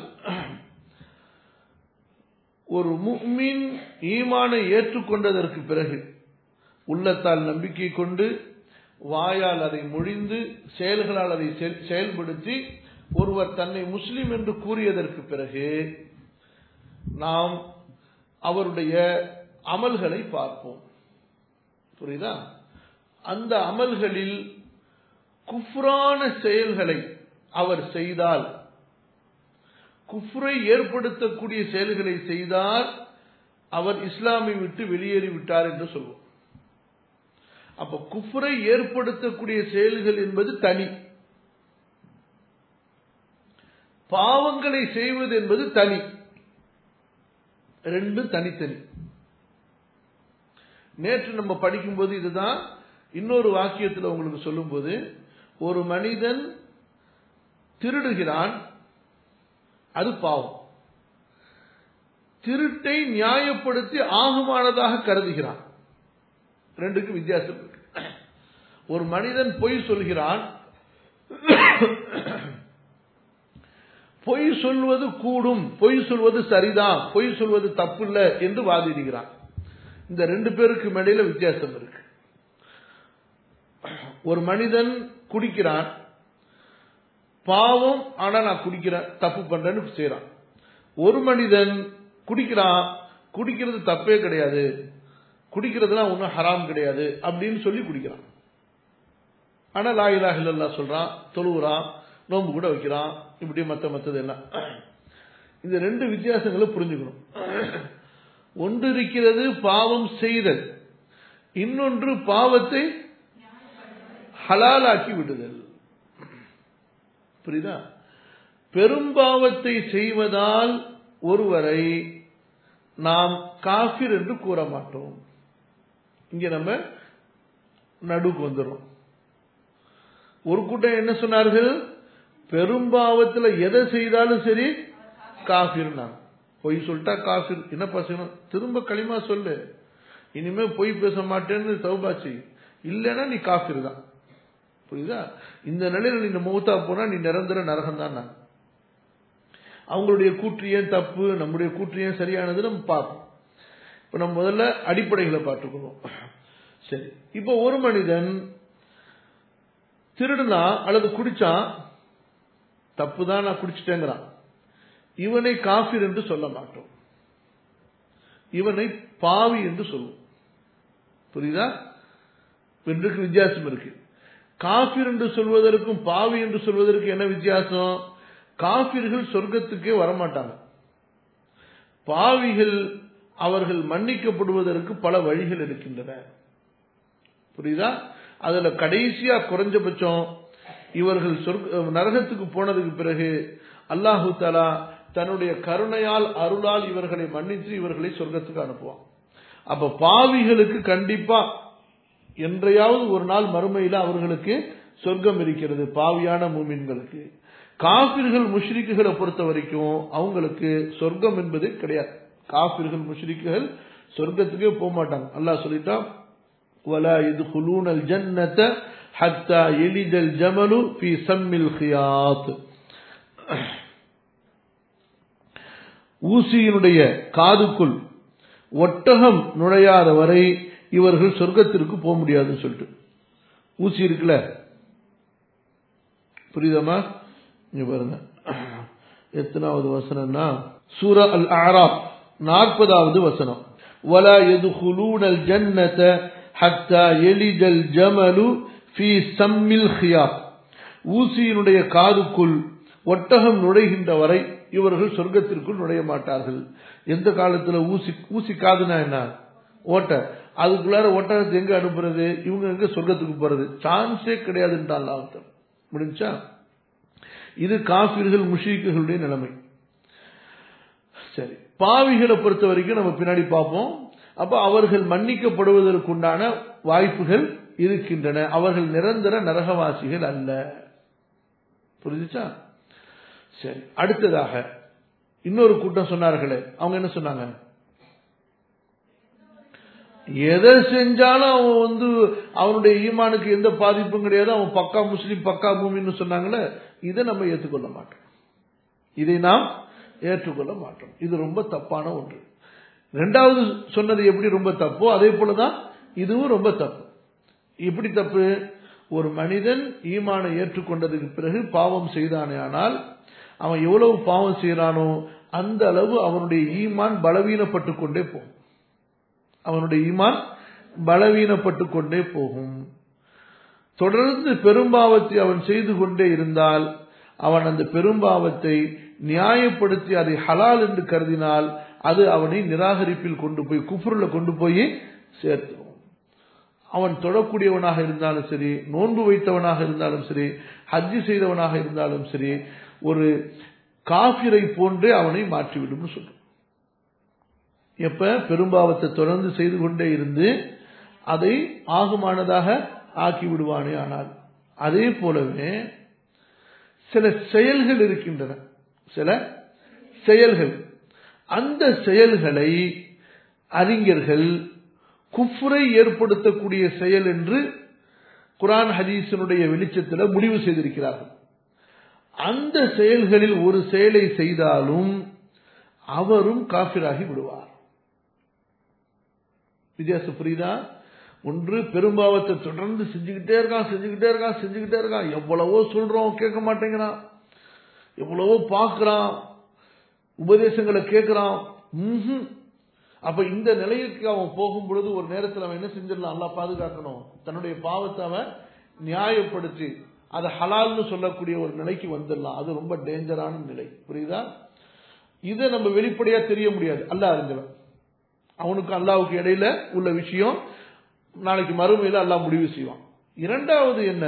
ஒரு முக்மின் ஈமானை ஏற்றுக்கொண்டதற்கு பிறகு உள்ளத்தால் நம்பிக்கை கொண்டு வாயால் அதை மொழிந்து செயல்களால் அதை செயல்படுத்தி ஒருவர் தன்னை முஸ்லிம் என்று கூறியதற்கு பிறகு நாம் அவருடைய அமல்களை பார்ப்போம் புரியுதா அந்த அமல்களில் குஃப்ரான செயல்களை அவர் செய்தால் குஃப்ரை ஏற்படுத்தக்கூடிய செயல்களை செய்தால் அவர் இஸ்லாமை விட்டு வெளியேறி விட்டார் என்று சொல்வோம் அப்ப குஃப்ரை ஏற்படுத்தக்கூடிய செயல்கள் என்பது தனி பாவங்களை செய்வது என்பது தனி ரெண்டும் தனித்தனி நேற்று நம்ம படிக்கும்போது இதுதான் இன்னொரு வாக்கியத்தில் உங்களுக்கு சொல்லும்போது ஒரு மனிதன் திருடுகிறான் அது பாவம் திருட்டை நியாயப்படுத்தி ஆகுமானதாக கருதுகிறான் ரெண்டுக்கு வித்தியாசம் இருக்கு ஒரு மனிதன் பொய் சொல்கிறான் பொய் சொல்வது கூடும் பொய் சொல்வது சரிதான் பொய் சொல்வது தப்பில்லை என்று வாதிடுகிறான் இந்த ரெண்டு பேருக்கு இடையில வித்தியாசம் இருக்கு ஒரு மனிதன் குடிக்கிறான் பாவம் ஆனா நான் குடிக்கிறேன் தப்பு பண்றேன்னு செய்யறான் ஒரு மனிதன் குடிக்கிறான் குடிக்கிறது தப்பே கிடையாது குடிக்கிறதுலாம் ஒன்றும் ஹராம் கிடையாது அப்படின்னு சொல்லி குடிக்கிறான் ஆனா லாயிலா இல்லல்லா சொல்றான் தொழுவுறான் நோம்பு கூட வைக்கிறான் இப்படி மத்த மத்தது எல்லாம் இந்த ரெண்டு வித்தியாசங்களை புரிஞ்சுக்கணும் ஒன்று இருக்கிறது பாவம் செய்தல் இன்னொன்று பாவத்தை ஹலாலாக்கி விடுதல் புரியுதா பெரும்பாவத்தை செய்வதால் ஒருவரை நாம் காஃபிர் என்று கூற மாட்டோம் இங்க நம்ம நடுக்கு வந்துடும் ஒரு கூட்டம் என்ன சொன்னார்கள் பெரும்பாவத்தில் எதை செய்தாலும் சரி காஃபிர் நான் பொய் சொல்லிட்டா காஃபிர் என்ன பசங்க திரும்ப களிமா சொல்லு இனிமே பொய் பேச மாட்டேன்னு சௌபாச்சி இல்லைன்னா நீ காஃபிர் தான் புரியுதா இந்த நிலையில நீ மௌத்தா போனா நீ நிரந்தர நரகம் தான் நான் அவங்களுடைய கூற்று ஏன் தப்பு நம்முடைய கூற்று ஏன் சரியானது நம்ம பார்ப்போம் இப்ப நம்ம முதல்ல அடிப்படைகளை பார்த்துக்கணும் சரி இப்போ ஒரு மனிதன் திருடுனா அல்லது குடிச்சான் தப்பு தான் நான் குடிச்சிட்டேங்கிறான் இவனை காஃபிர் என்று சொல்ல மாட்டோம் இவனை பாவி என்று சொல்லுவோம் புரியுதா ரெண்டுக்கு வித்தியாசம் இருக்கு காஃபிர் என்று சொல்வதற்கும் பாவி என்று சொல்வதற்கு என்ன வித்தியாசம் காபிர்கள் சொர்க்கத்துக்கே வரமாட்டாங்க பாவிகள் அவர்கள் மன்னிக்கப்படுவதற்கு பல வழிகள் இருக்கின்றன புரியுதா அதுல கடைசியா குறைஞ்சபட்சம் இவர்கள் சொர்க்க நரகத்துக்கு போனதுக்கு பிறகு அல்லாஹு தாலா தன்னுடைய கருணையால் அருளால் இவர்களை மன்னித்து இவர்களை சொர்க்கத்துக்கு அனுப்புவான் அப்ப பாவிகளுக்கு கண்டிப்பா என்றையாவது ஒரு நாள் மறுமையில அவர்களுக்கு சொர்க்கம் இருக்கிறது பாவியான மூமின்களுக்கு காபிர்கள் முஷ்ரிக்குகளை பொறுத்த வரைக்கும் அவங்களுக்கு சொர்க்கம் என்பது கிடையாது காபிர்கள் முஷ்ரிக்குகள் சொர்க்கத்துக்கே போக மாட்டாங்க அல்லாஹ் சொல்லிட்டான் ولا يدخلون الجنة حتى يلد الجمل في سم الخياط ஊசியினுடைய காதுக்குள் ஒட்டகம் நுழையாத வரை இவர்கள் சொர்க்கத்திற்கு போக முடியாதுன்னு சொல்லிட்டு ஊசி இருக்குல்ல புரியுதமா இங்க பாருங்க எத்தனாவது வசனம்னா சூரா அல் ஆராப் நாற்பதாவது வசனம் ولا يدخلون الجنة حتى يلج الجمل في سم الخياط ஊசியினுடைய காதுக்குள் ஒட்டகம் நுழைகின்ற வரை இவர்கள் சொர்க்கத்திற்குள் நுழைய மாட்டார்கள் எந்த காலத்துல ஊசி ஊசி காதுனா என்ன ஓட்ட அதுக்குள்ளார ஒட்டகத்தை எங்க அனுப்புறது இவங்க எங்க சொர்க்கத்துக்கு போறது சான்ஸே கிடையாதுன்றான் அர்த்தம் முடிஞ்சா இது காபிர்கள் முஷீக்குகளுடைய நிலைமை சரி பாவிகளை பொறுத்த வரைக்கும் நம்ம பின்னாடி பார்ப்போம் அப்ப அவர்கள் மன்னிக்கப்படுவதற்குண்டான வாய்ப்புகள் இருக்கின்றன அவர்கள் நிரந்தர நரகவாசிகள் அல்ல புரிஞ்சுச்சா சரி அடுத்ததாக இன்னொரு கூட்டம் சொன்னார்களே அவங்க என்ன சொன்னாங்க எதை செஞ்சாலும் அவன் வந்து அவனுடைய ஈமானுக்கு எந்த பாதிப்பும் கிடையாது அவன் பக்கா முஸ்லீம் பக்கா பூமின்னு சொன்னாங்களே இதை நம்ம ஏற்றுக்கொள்ள மாட்டோம் இதை நாம் ஏற்றுக்கொள்ள மாட்டோம் இது ரொம்ப தப்பான ஒன்று ரெண்டாவது சொன்னது எப்படி ரொம்ப தப்போ அதே போலதான் இதுவும் ரொம்ப தப்பு எப்படி தப்பு ஒரு மனிதன் ஈமானை ஏற்றுக்கொண்டதுக்கு பிறகு பாவம் செய்தானே ஆனால் அவன் எவ்வளவு பாவம் செய்யறானோ அந்த அளவு அவனுடைய ஈமான் பலவீனப்பட்டு கொண்டே போகும் அவனுடைய ஈமான் பலவீனப்பட்டு கொண்டே போகும் தொடர்ந்து பெரும்பாவத்தை அவன் செய்து கொண்டே இருந்தால் அவன் அந்த பெரும்பாவத்தை நியாயப்படுத்தி அதை ஹலால் என்று கருதினால் அது அவனை நிராகரிப்பில் கொண்டு போய் குஃபுருல கொண்டு போய் சேர்த்துரும் அவன் தொடக்கூடியவனாக இருந்தாலும் சரி நோன்பு வைத்தவனாக இருந்தாலும் சரி ஹஜ்ஜி செய்தவனாக இருந்தாலும் சரி ஒரு காபிரை போன்றே அவனை மாற்றிவிடும் சொல்றோம் எப்ப பெரும்பாவத்தை தொடர்ந்து செய்து கொண்டே இருந்து அதை ஆகுமானதாக ஆக்கி விடுவானே ஆனால் அதே போலவே சில செயல்கள் இருக்கின்றன சில செயல்கள் அந்த செயல்களை அறிஞர்கள் குஃப்ரை ஏற்படுத்தக்கூடிய செயல் என்று குரான் ஹதீஸினுடைய வெளிச்சத்தில் முடிவு செய்திருக்கிறார்கள் அந்த செயல்களில் ஒரு செயலை செய்தாலும் அவரும் காபிராகி விடுவார் வித்தியாசம் புரியுதா ஒன்று பெரும்பாவத்தை தொடர்ந்து செஞ்சுக்கிட்டே இருக்கான் செஞ்சுக்கிட்டே இருக்கான் செஞ்சுக்கிட்டே இருக்கான் எவ்வளவோ சொல்றோம் கேட்க மாட்டேங்கிறான் எவ்வளவோ பார்க்கறான் உபதேசங்களை கேட்கிறான் ம்ஹும். அப்ப இந்த நிலைக்கு அவன் போகும் பொழுது ஒரு நேரத்தில் அவன் என்ன செஞ்சிடலாம் நல்லா பாதுகாக்கணும் தன்னுடைய பாவத்தை அவன் நியாயப்படுத்தி அதை ஹலால்னு சொல்லக்கூடிய ஒரு நிலைக்கு வந்துடலாம் அது ரொம்ப டேஞ்சரான நிலை புரியுதா இதை நம்ம வெளிப்படையா தெரிய முடியாது அல்லாஹ் அறிஞ்சவன் அவனுக்கு அல்லாவுக்கு இடையில உள்ள விஷயம் நாளைக்கு மறுமையில அல்லாஹ் முடிவு செய்வான் இரண்டாவது என்ன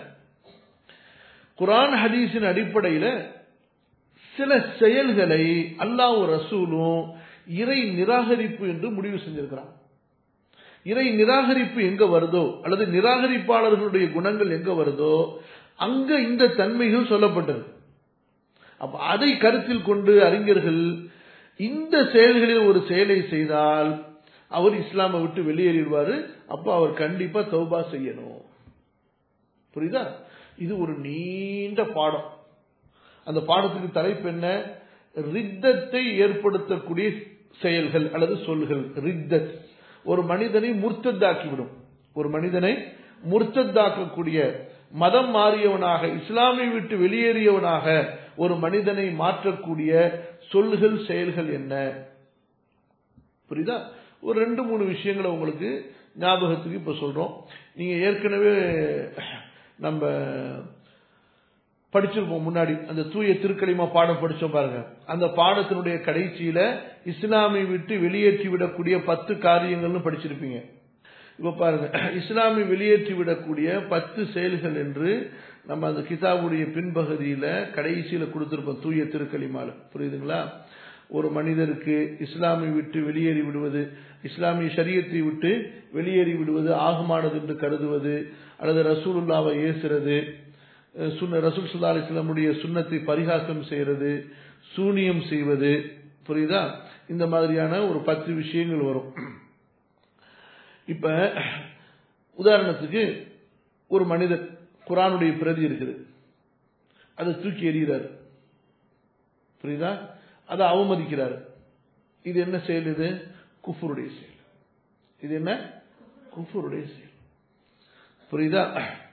குரான் ஹதீஸின் அடிப்படையில சில செயல்களை அல்லாஹ் ரசூலும் இறை நிராகரிப்பு என்று முடிவு செஞ்சிருக்கிறான் இறை நிராகரிப்பு எங்க வருதோ அல்லது நிராகரிப்பாளர்களுடைய குணங்கள் எங்க வருதோ அங்க இந்த தன்மைகள் சொல்லப்பட்டது அப்ப அதை கருத்தில் கொண்டு அறிஞர்கள் இந்த செயல்களில் ஒரு செயலை செய்தால் அவர் இஸ்லாமை விட்டு வெளியேறிடுவாரு அப்ப அவர் கண்டிப்பா தௌபா செய்யணும் புரியுதா இது ஒரு நீண்ட பாடம் அந்த பாடத்துக்கு தலைப்பு என்ன ரித்தத்தை ஏற்படுத்தக்கூடிய செயல்கள் அல்லது சொல்கள் ரித்தத் ஒரு மனிதனை முர்த்தத்தாக்கிவிடும் ஒரு மனிதனை முர்த்தத்தாக்கக்கூடிய மதம் மாறியவனாக இஸ்லாமை விட்டு வெளியேறியவனாக ஒரு மனிதனை மாற்றக்கூடிய சொல்கள் செயல்கள் என்ன புரியுதா ஒரு ரெண்டு மூணு விஷயங்களை உங்களுக்கு ஞாபகத்துக்கு இப்ப சொல்றோம் நீங்க ஏற்கனவே நம்ம படிச்சிருப்போம் முன்னாடி அந்த தூய திருக்கலிமா பாடம் படிச்சோம் பாருங்க அந்த பாடத்தினுடைய கடைசியில இஸ்லாமை விட்டு வெளியேற்றி விடக்கூடிய பத்து காரியங்கள்னு படிச்சிருப்பீங்க இப்ப பாருங்க இஸ்லாமை வெளியேற்றி விடக்கூடிய பத்து செயல்கள் என்று நம்ம அந்த கிதாபுடைய பின்பகுதியில கடைசியில கொடுத்திருப்போம் தூய திருக்கலிமால புரியுதுங்களா ஒரு மனிதருக்கு இஸ்லாமை விட்டு வெளியேறி விடுவது இஸ்லாமிய சரியத்தை விட்டு வெளியேறி விடுவது ஆகுமானது என்று கருதுவது அல்லது ரசூலுல்லாவை ஏசுறது சுன்ன ரசூல் சுல்லா அலிஸ்லாமுடைய சுண்ணத்தை பரிகாசம் செய்யறது சூனியம் செய்வது புரியுதா இந்த மாதிரியான ஒரு பத்து விஷயங்கள் வரும் இப்ப உதாரணத்துக்கு ஒரு மனிதர் குரானுடைய பிரதி இருக்குது அதை தூக்கி எறிகிறார் புரியுதா அதை அவமதிக்கிறார் இது என்ன செயல் இது குஃபருடைய செயல் இது என்ன குஃபருடைய செயல் புரியுதா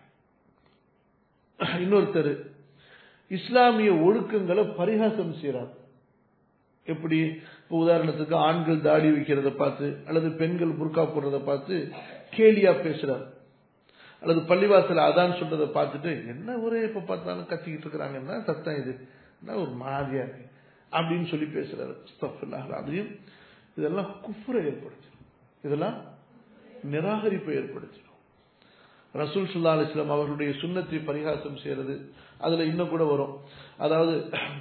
இன்னொருத்தர் இஸ்லாமிய ஒழுக்கங்களை பரிகாசம் செய்யறார் எப்படி இப்போ உதாரணத்துக்கு ஆண்கள் தாடி வைக்கிறத பார்த்து அல்லது பெண்கள் புர்கா போடுறத பார்த்து கேலியா பேசுறார் அல்லது பள்ளிவாசல அதான் சொல்றதை பார்த்துட்டு என்ன ஒரே இப்ப பார்த்தாலும் கத்திக்கிட்டு இருக்கிறாங்க என்ன சத்தம் இது என்ன ஒரு மாதிரியா இருக்கு அப்படின்னு சொல்லி பேசுறாரு அதையும் இதெல்லாம் குஃபுரை ஏற்படுத்திடும் இதெல்லாம் நிராகரிப்பை ஏற்படுத்திடும் ரசூல் சுல்லா அலிஸ்லாம் அவர்களுடைய சுண்ணத்தை பரிகாசம் செய்யறது அதுல இன்னும் கூட வரும் அதாவது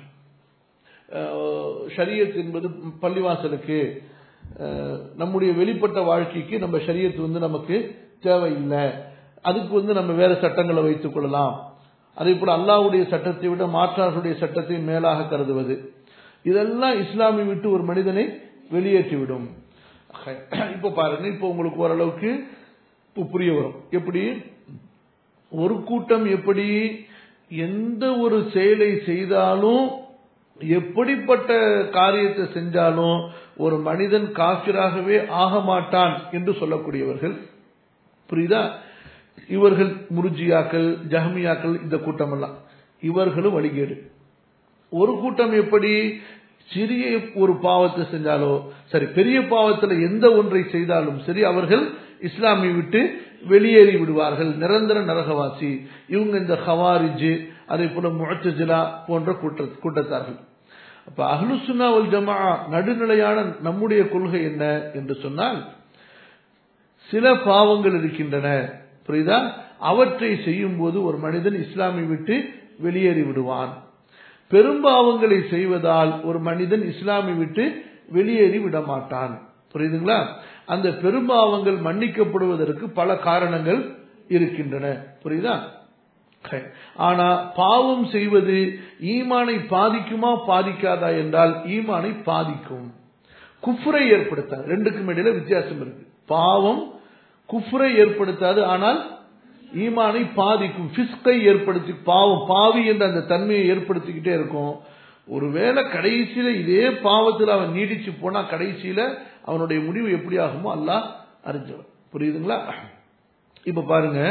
ஷரியத் என்பது பள்ளிவாசலுக்கு நம்முடைய வெளிப்பட்ட வாழ்க்கைக்கு நம்ம ஷரியத் வந்து நமக்கு தேவையில்லை அதுக்கு வந்து நம்ம வேற சட்டங்களை வைத்துக் கொள்ளலாம் அதே போல அல்லாவுடைய சட்டத்தை விட மாற்றார்களுடைய சட்டத்தை மேலாக கருதுவது இதெல்லாம் இஸ்லாமை விட்டு ஒரு மனிதனை வெளியேற்றிவிடும் இப்ப பாருங்க இப்ப உங்களுக்கு ஓரளவுக்கு புரிய வரும் எப்படி ஒரு கூட்டம் எப்படி எந்த ஒரு செயலை செய்தாலும் எப்படிப்பட்ட காரியத்தை செஞ்சாலும் ஒரு மனிதன் காபிராகவே ஆக மாட்டான் என்று சொல்லக்கூடியவர்கள் புரியுதா இவர்கள் முருஜியாக்கள் ஜஹமியாக்கள் இந்த கூட்டம் எல்லாம் இவர்களும் வழிகேடு ஒரு கூட்டம் எப்படி சிறிய ஒரு பாவத்தை செஞ்சாலோ சரி பெரிய பாவத்தில் எந்த ஒன்றை செய்தாலும் சரி அவர்கள் இஸ்லாமை விட்டு வெளியேறி விடுவார்கள் நிரந்தர நரகவாசி இவங்க இந்த ஹவாரிஜு அதே போல முழத்தஜிலா போன்ற கூட்ட கூட்டத்தார்கள் அப்ப அஹ்லுசுன்னா வல் ஜமா நடுநிலையான நம்முடைய கொள்கை என்ன என்று சொன்னால் சில பாவங்கள் இருக்கின்றன புரியுதா அவற்றை செய்யும் போது ஒரு மனிதன் இஸ்லாமை விட்டு வெளியேறி விடுவான் பெரும்பாவங்களை செய்வதால் ஒரு மனிதன் இஸ்லாமை விட்டு வெளியேறி விட மாட்டான் புரியுதுங்களா அந்த பெரும்பாவங்கள் மன்னிக்கப்படுவதற்கு பல காரணங்கள் இருக்கின்றன புரியுதா ஆனா பாவம் செய்வது ஈமானை பாதிக்குமா பாதிக்காதா என்றால் ஈமானை பாதிக்கும் குஃப்ரை ஏற்படுத்தாது ரெண்டுக்கும் இடையில வித்தியாசம் இருக்கு பாவம் குஃப்ரை ஏற்படுத்தாது ஆனால் ஈமானை பாதிக்கும் பிஸ்கை ஏற்படுத்தி பாவம் பாவி என்ற அந்த தன்மையை ஏற்படுத்திக்கிட்டே இருக்கும் ஒருவேளை கடைசியில இதே பாவத்தில் அவன் நீடிச்சு போனா கடைசியில அவனுடைய முடிவு எப்படி ஆகுமோ அல்லாஹ் அறிஞ்சவன் புரியுதுங்களா இப்ப பாருங்க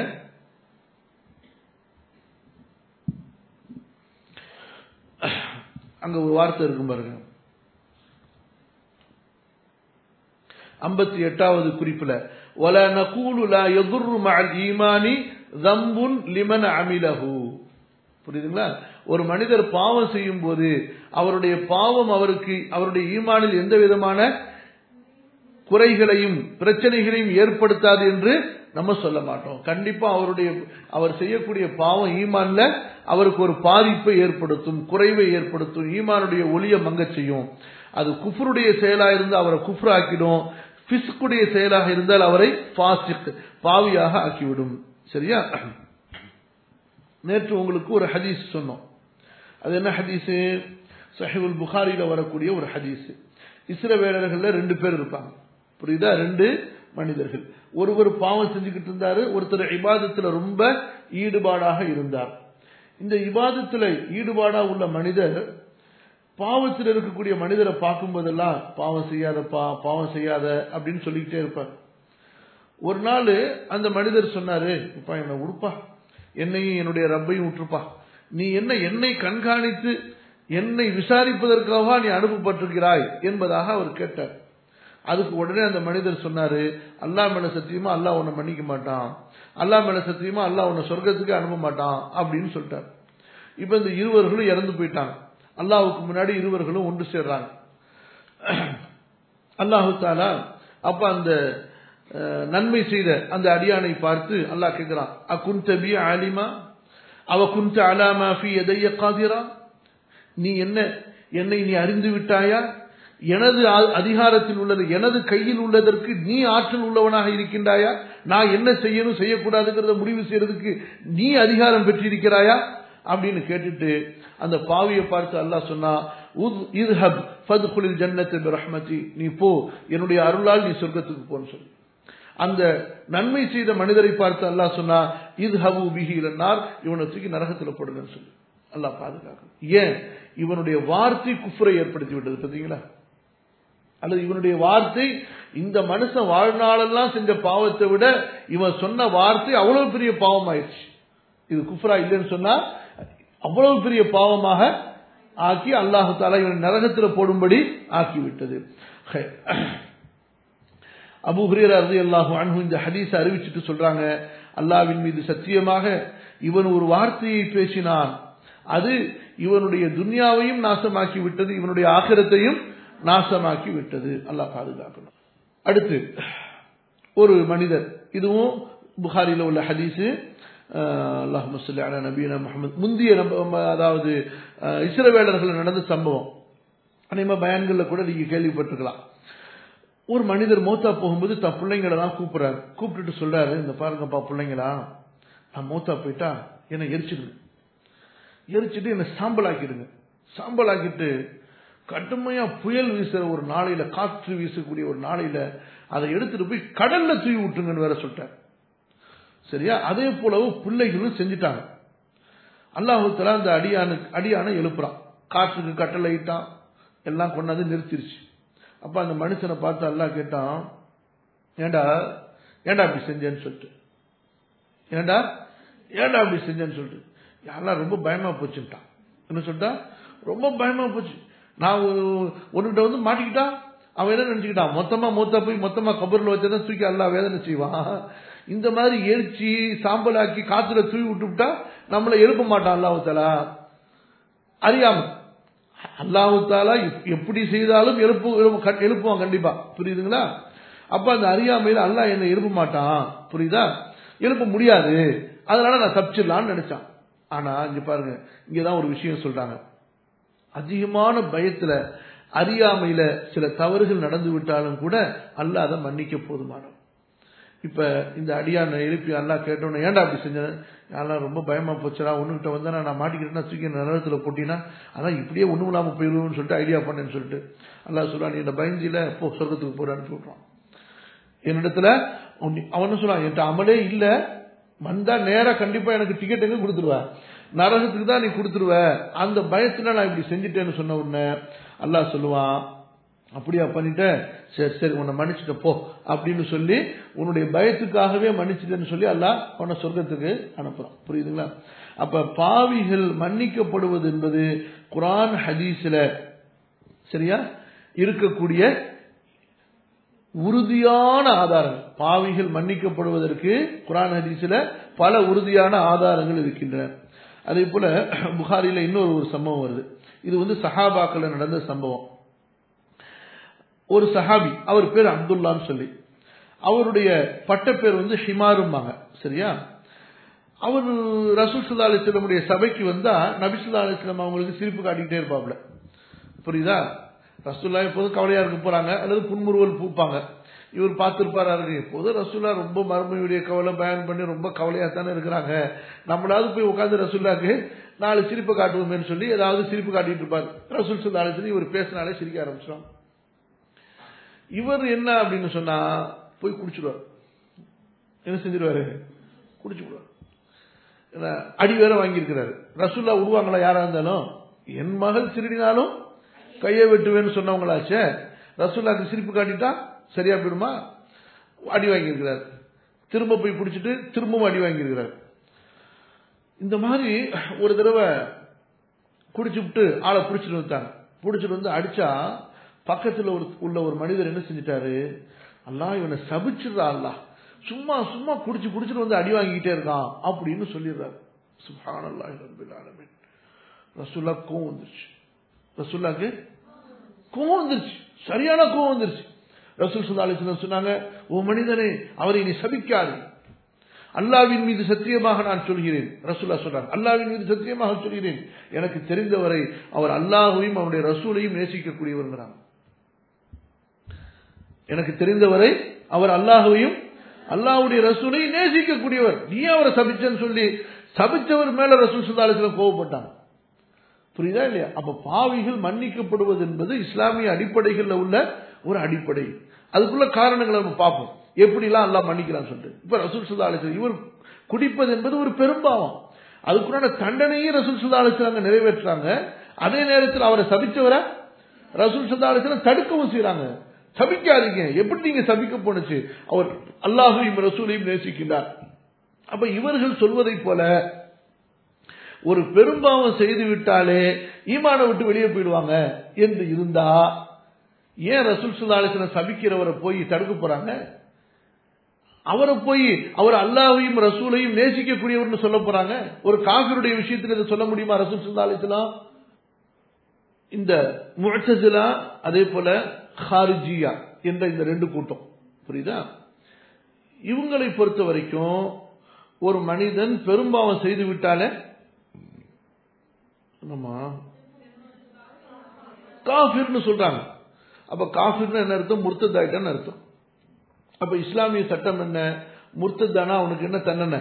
அங்க ஒரு வார்த்தை இருக்கும் பாருங்க ஐம்பத்தி எட்டாவது குறிப்புல ولا نقول لا يضر مع الايمان ذنب لمن عمله புரியுதுங்களா ஒரு மனிதர் பாவம் செய்யும் போது அவருடைய பாவம் அவருக்கு அவருடைய ஈமானில் எந்த விதமான குறைகளையும் பிரச்சனைகளையும் ஏற்படுத்தாது என்று நம்ம சொல்ல மாட்டோம் கண்டிப்பா அவருடைய அவர் செய்யக்கூடிய பாவம் ஈமான்ல அவருக்கு ஒரு பாதிப்பை ஏற்படுத்தும் குறைவை ஏற்படுத்தும் ஈமானுடைய ஒளிய மங்க செய்யும் அது குஃபருடைய செயலா இருந்து அவரை குஃப்ரு ஆக்கிடும் பிஸ்குடைய செயலாக இருந்தால் அவரை பாசிக் பாவியாக ஆக்கிவிடும் சரியா நேற்று உங்களுக்கு ஒரு ஹதீஸ் சொன்னோம் அது என்ன ஹதீஸ் சஹிபுல் புகாரில வரக்கூடிய ஒரு ஹதீஸ் இஸ்ரவேலர்கள்ல ரெண்டு பேர் இருப்பாங்க புரியுதா ரெண்டு மனிதர்கள் ஒருவர் பாவம் செஞ்சுக்கிட்டு இருந்தாரு ஒருத்தர் இபாதத்துல ரொம்ப ஈடுபாடாக இருந்தார் இந்த இபாதத்துல ஈடுபாடா உள்ள மனிதர் பாவத்தில் இருக்கக்கூடிய மனிதரை பார்க்கும் போதெல்லாம் பாவம் செய்யாதப்பா பாவம் செய்யாத அப்படின்னு சொல்லிக்கிட்டே இருப்பார் ஒரு நாள் அந்த மனிதர் சொன்னாரு இப்பா என்னை உடுப்பா என்னையும் என்னுடைய ரப்பையும் விட்டுருப்பா நீ என்ன என்னை கண்காணித்து என்னை விசாரிப்பதற்காக நீ அனுப்பப்பட்டிருக்கிறாய் என்பதாக அவர் கேட்டார் அதுக்கு உடனே அந்த மனிதர் சொன்னாரு அல்லா மேல சத்தியமா அல்லா உன்னை மன்னிக்க மாட்டான் அல்லா மேல சத்தியமா அல்லா உன்னை சொர்க்கத்துக்கு அனுப்ப மாட்டான் அப்படின்னு சொல்லிட்டார் இப்ப இந்த இருவர்களும் இறந்து போயிட்டாங்க அல்லாவுக்கு முன்னாடி இருவர்களும் ஒன்று சேர்றாங்க அல்லாஹு தாலா அப்ப அந்த நன்மை செய்த அந்த அடியானை பார்த்து அல்லாஹ் கேட்கிறான் அகுந்தபி ஆலிமா அவ குந்த அலாமா ஃபி எதைய காதிரா நீ என்ன என்னை நீ அறிந்து விட்டாயா எனது அதிகாரத்தில் உள்ளது எனது கையில் உள்ளதற்கு நீ ஆற்றல் உள்ளவனாக இருக்கின்றாயா நான் என்ன செய்யணும் செய்யக்கூடாதுங்கிறத முடிவு செய்யறதுக்கு நீ அதிகாரம் பெற்றிருக்கிறாயா அப்படின்னு கேட்டுட்டு அந்த பாவியை பார்த்து அல்லாஹ் சொன்னா இத்ஹப் ஃபத்குலில் ஜன்னத்து ரஹ்மதி நீ போ என்னுடைய அருளால் நீ சொர்க்கத்துக்கு போன்னு சொல்லி அந்த நன்மை செய்த மனிதரை பார்த்து அல்லாஹ் சொன்னா இது ஹபு பிஹி இல்லைன்னார் இவனை தூக்கி நரகத்தில் போடுங்கன்னு சொல்லி அல்லாஹ் பாதுகாக்கும் ஏன் இவனுடைய வார்த்தை குஃப்ரை ஏற்படுத்தி விட்டது பார்த்தீங்களா அல்லது இவனுடைய வார்த்தை இந்த மனுஷன் வாழ்நாளெல்லாம் செஞ்ச பாவத்தை விட இவன் சொன்ன வார்த்தை அவ்வளவு பெரிய பாவம் ஆயிடுச்சு இது குஃப்ரா இல்லைன்னு சொன்னா அவ்வளவு பெரிய பாவமாக ஆக்கி அல்லாஹு தாலா இவன் நரகத்தில் போடும்படி ஆக்கிவிட்டது அபு ஹுரேரா ரதி அல்லாஹு அன்ஹு இந்த ஹதீஸ் அறிவிச்சுட்டு சொல்றாங்க அல்லாவின் மீது சத்தியமாக இவன் ஒரு வார்த்தையை பேசினான் அது இவனுடைய துன்யாவையும் நாசமாக்கி விட்டது இவனுடைய ஆக்கிரத்தையும் நாசமாக்கி விட்டது அல்லாஹ் பாதுகாக்கணும் அடுத்து ஒரு மனிதர் இதுவும் புகாரில உள்ள ஹதீஸு அல்லாஹ் முஸ்லி அலா நபீன முகமது முந்திய நம்ம அதாவது இஸ்ரவேலர்கள் நடந்த சம்பவம் அனைமா பயன்களில் கூட நீங்க கேள்விப்பட்டிருக்கலாம் ஒரு மனிதர் மௌத்தா போகும்போது தன் பிள்ளைங்களை தான் கூப்பிடுறாரு கூப்பிட்டுட்டு சொல்றாரு இந்த பாருங்கப்பா பிள்ளைங்களா நான் மௌத்தா போயிட்டா என்னை எரிச்சிடுங்க எரிச்சிட்டு என்னை சாம்பல் ஆக்கிடுங்க சாம்பல் ஆக்கிட்டு கடுமையா புயல் வீசுற ஒரு நாளையில காற்று வீசக்கூடிய ஒரு நாளையில அதை எடுத்துட்டு போய் கடல்ல தூவி விட்டுங்கன்னு வேற சொல்லிட்டார் சரியா அதே போலவு பிள்ளைகளும் செஞ்சுட்டாங்க அல்லாஹுத்தலா அந்த அடியானுக்கு அடியானை எழுப்புறான் காற்றுக்கு கட்டளை இட்டான் எல்லாம் கொண்டாந்து நிறுத்திருச்சு அப்ப அந்த மனுஷனை பார்த்து அல்லாஹ் கேட்டான் ஏண்டா ஏண்டா அப்படி செஞ்சேன்னு சொல்லிட்டு ஏண்டா ஏண்டா அப்படி செஞ்சேன்னு சொல்லிட்டு யாரெல்லாம் ரொம்ப பயமா போச்சுட்டான் என்ன சொல்லிட்டா ரொம்ப பயமா போச்சு நான் ஒன்னுகிட்ட வந்து மாட்டிக்கிட்டா அவன் என்ன நினைச்சுக்கிட்டான் மொத்தமா மூத்தா போய் மொத்தமா கபர்ல வச்சதான் தூக்கி அல்லா வேதனை செய்வான் இந்த மாதிரி எரிச்சு சாம்பலாக்கி காத்துல தூவி விட்டுவிட்டா நம்மளை எழுப்ப மாட்டான் அல்லாஹாலா அறியாம அல்லாஹாலா எப்படி செய்தாலும் எழுப்பு எழுப்புவான் கண்டிப்பா புரியுதுங்களா அப்ப அந்த அறியாமையில அல்லாஹ் என்னை எழுப்ப மாட்டான் புரியுதா எழுப்ப முடியாது அதனால நான் தப்பிச்சிடலான்னு நினைச்சான் ஆனா இங்க பாருங்க இங்கதான் ஒரு விஷயம் சொல்றாங்க அதிகமான பயத்துல அறியாமையில சில தவறுகள் நடந்து விட்டாலும் கூட அல்ல அதை மன்னிக்க போதுமானவன் இப்ப இந்த அடியான எழுப்பி அல்லா கேட்டோன்னு ஏன்டா அப்படி செஞ்சேன் யாரெல்லாம் ரொம்ப பயமா போச்சுடா ஒண்ணுகிட்ட வந்தா நான் மாட்டிக்கிட்டேன்னா தூக்கி நிலத்துல போட்டினா அதான் இப்படியே ஒண்ணும் இல்லாம போயிடுவோம்னு சொல்லிட்டு ஐடியா பண்ணேன்னு சொல்லிட்டு அல்லா சொல்றா நீ இந்த பயஞ்சில போ சொர்க்கத்துக்கு போற அனுப்பி விட்றான் என்னிடத்துல அவன் சொல்றான் என்கிட்ட அமலே இல்ல வந்தா நேரா கண்டிப்பா எனக்கு டிக்கெட் எங்க கொடுத்துருவ நரகத்துக்கு தான் நீ கொடுத்துருவ அந்த பயத்துல நான் இப்படி செஞ்சுட்டேன்னு சொன்ன உடனே அல்லாஹ் சொல்லுவான் அப்படியா பண்ணிட்ட சரி சரி உன்னை மன்னிச்சுட்ட போ அப்படின்னு சொல்லி உன்னுடைய பயத்துக்காகவே மன்னிச்சுட்டேன்னு சொல்லி அல்லாஹ் உன்னை சொர்க்கத்துக்கு அனுப்புறான் புரியுதுங்களா அப்ப பாவிகள் மன்னிக்கப்படுவது என்பது குரான் ஹதீஸ்ல சரியா இருக்கக்கூடிய உறுதியான ஆதாரங்கள் பாவிகள் மன்னிக்கப்படுவதற்கு குரான் ஹதீஸ்ல பல உறுதியான ஆதாரங்கள் இருக்கின்றன அதே போல புகாரில இன்னொரு ஒரு சம்பவம் வருது இது வந்து சஹாபாக்கள் நடந்த சம்பவம் ஒரு சஹாபி அவர் பேர் அப்துல்லான்னு சொல்லி அவருடைய பட்ட பேர் வந்து ஹிமாரும்பாங்க சரியா அவர் ரசூல் சுல்லா அலிஸ்லமுடைய சபைக்கு வந்தா நபிசுல்லா அலிஸ்லாம் அவங்களுக்கு சிரிப்பு காட்டிக்கிட்டே இருப்பாப்ல புரியுதா ரசூல்லா எப்போதும் கவலையா இருக்க போறாங்க அல்லது புன்முறுவல் பூப்பாங்க இவர் பார்த்திருப்பாரா இருக்கு எப்போதும் ரசூல்லா ரொம்ப மறுமையுடைய கவலை பயன் பண்ணி ரொம்ப கவலையா தானே இருக்கிறாங்க நம்மளாவது போய் உட்காந்து ரசூல்லாக்கு நாலு சிரிப்பு காட்டுவோமேன்னு சொல்லி ஏதாவது சிரிப்பு காட்டிட்டு இருப்பார் ரசூல் சுல்லா அலிஸ்லாம் இவர் பேசினாலே சிரிக்க ஆரம்பிச்சிடும் இவர் என்ன அப்படின்னு சொன்னா போய் குடிச்சிடுவார் என்ன செஞ்சிருவாரு குடிச்சுடுவார் அடி வேற வாங்கியிருக்கிறாரு ரசூல்லா விடுவாங்களா யாரா இருந்தாலும் என் மகள் திருடினாலும் கையை வெட்டுவேன்னு சொன்னவங்களாச்சே ரசூல்லாக்கு சிரிப்பு காட்டிட்டா சரியா போயிடுமா அடி வாங்கியிருக்கிறார் திரும்ப போய் பிடிச்சிட்டு திரும்பவும் அடி வாங்கியிருக்கிறார் இந்த மாதிரி ஒரு தடவை குடிச்சு விட்டு ஆளை பிடிச்சிட்டு வந்துட்டாங்க பிடிச்சிட்டு வந்து அடிச்சா பக்கத்தில் ஒரு உள்ள ஒரு மனிதர் என்ன செஞ்சிட்டாரு அல்லா இவனை சபிச்சிடுறா அல்லா சும்மா சும்மா குடிச்சு குடிச்சிட்டு வந்து அடி வாங்கிக்கிட்டே இருக்கான் அப்படின்னு சொல்லிடுறாரு சுபானல்லா ரபில் ரசுல்லா கோவம் வந்துருச்சு ரசுல்லாக்கு கோவம் வந்துருச்சு சரியான கோவம் வந்துருச்சு ரசூல் சுல்லா அலிஸ்லாம் சொன்னாங்க ஓ மனிதனே அவரை நீ சபிக்காது அல்லாவின் மீது சத்தியமாக நான் சொல்கிறேன் ரசூல்லா சொல்றாங்க அல்லாவின் மீது சத்தியமாக சொல்கிறேன் எனக்கு தெரிந்தவரை அவர் அல்லாஹையும் அவருடைய ரசூலையும் நேசிக்கக்கூடியவர்ங்கிறாங்க எனக்கு தெரிந்தவரை அவர் அல்லாஹையும் அல்லாஹுடைய ரசூலையும் நேசிக்கக்கூடியவர் நீ அவரை சபிச்சன்னு சொல்லி சபிச்சவர் மேல ரசூல் சுல்லாலத்தில் கோவப்பட்டாங்க புரியுதா இல்லையா அப்ப பாவிகள் மன்னிக்கப்படுவது என்பது இஸ்லாமிய அடிப்படைகள்ல உள்ள ஒரு அடிப்படை அதுக்குள்ள காரணங்களை நம்ம பார்ப்போம் எப்படிலாம் எல்லாம் மன்னிக்கிறான்னு சொல்லிட்டு இப்ப ரசூல் சுல்லா அலிஸ்லாம் இவர் குடிப்பது என்பது ஒரு பெரும்பாவம் அதுக்குண்டான தண்டனையும் ரசூல் சுல்லா அலிஸ்லாங்க நிறைவேற்றுறாங்க அதே நேரத்தில் அவரை சபிச்சவரை ரசூல் சுல்லா அலிஸ்லாம் தடுக்கவும் செய்யறாங்க சபிக்காதீங்க எப்படி நீங்க சபிக்க போனுச்சு அவர் அல்லாஹையும் ரசூலையும் நேசிக்கின்றார் அப்ப இவர்கள் சொல்வதை போல ஒரு பெரும்பாவம் செய்து விட்டாலே ஈமான விட்டு வெளியே போயிடுவாங்க என்று இருந்தா ஏன் ரசூல் சுல்லாலிசன சபிக்கிறவரை போய் தடுக்க போறாங்க அவரை போய் அவர் அல்லாவையும் ரசூலையும் நேசிக்கக்கூடியவர்னு சொல்ல போறாங்க ஒரு காஃபிருடைய விஷயத்தில் இதை சொல்ல முடியுமா ரசூல் சுல்லாலிசலாம் இந்த முழத்தசிலா அதே போல ஹாரிஜியா என்ற இந்த ரெண்டு கூட்டம் புரியுதா இவங்களை பொறுத்த வரைக்கும் ஒரு மனிதன் பெரும்பாவம் செய்து விட்டாலே என்னம்மா காஃபிர்னு சொல்றாங்க அப்ப காஃபிர்னு என்ன அர்த்தம் முர்த்ததாயிட்டான்னு அர்த்தம் அப்ப இஸ்லாமிய சட்டம் என்ன முர்த்ததானா அவனுக்கு என்ன தண்டனை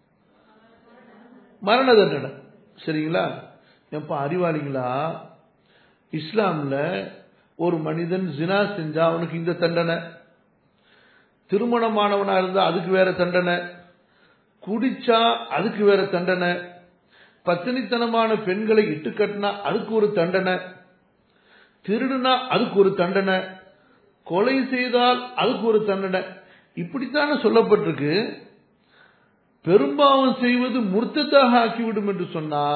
மரண தண்டனை சரிங்களா எப்ப அறிவாளிங்களா இஸ்லாம்ல ஒரு மனிதன் ஜினா செஞ்சா அவனுக்கு இந்த தண்டனை திருமணமானவனா இருந்தா அதுக்கு வேற தண்டனை குடிச்சா அதுக்கு வேற தண்டனை பத்தினித்தனமான பெண்களை இட்டு கட்டினா அதுக்கு ஒரு தண்டனை திருடுனா அதுக்கு ஒரு தண்டனை கொலை செய்தால் அதுக்கு ஒரு தண்டனை இப்படித்தானே சொல்லப்பட்டிருக்கு பெரும்பாவம் செய்வது முர்த்ததாக ஆக்கிவிடும் என்று சொன்னா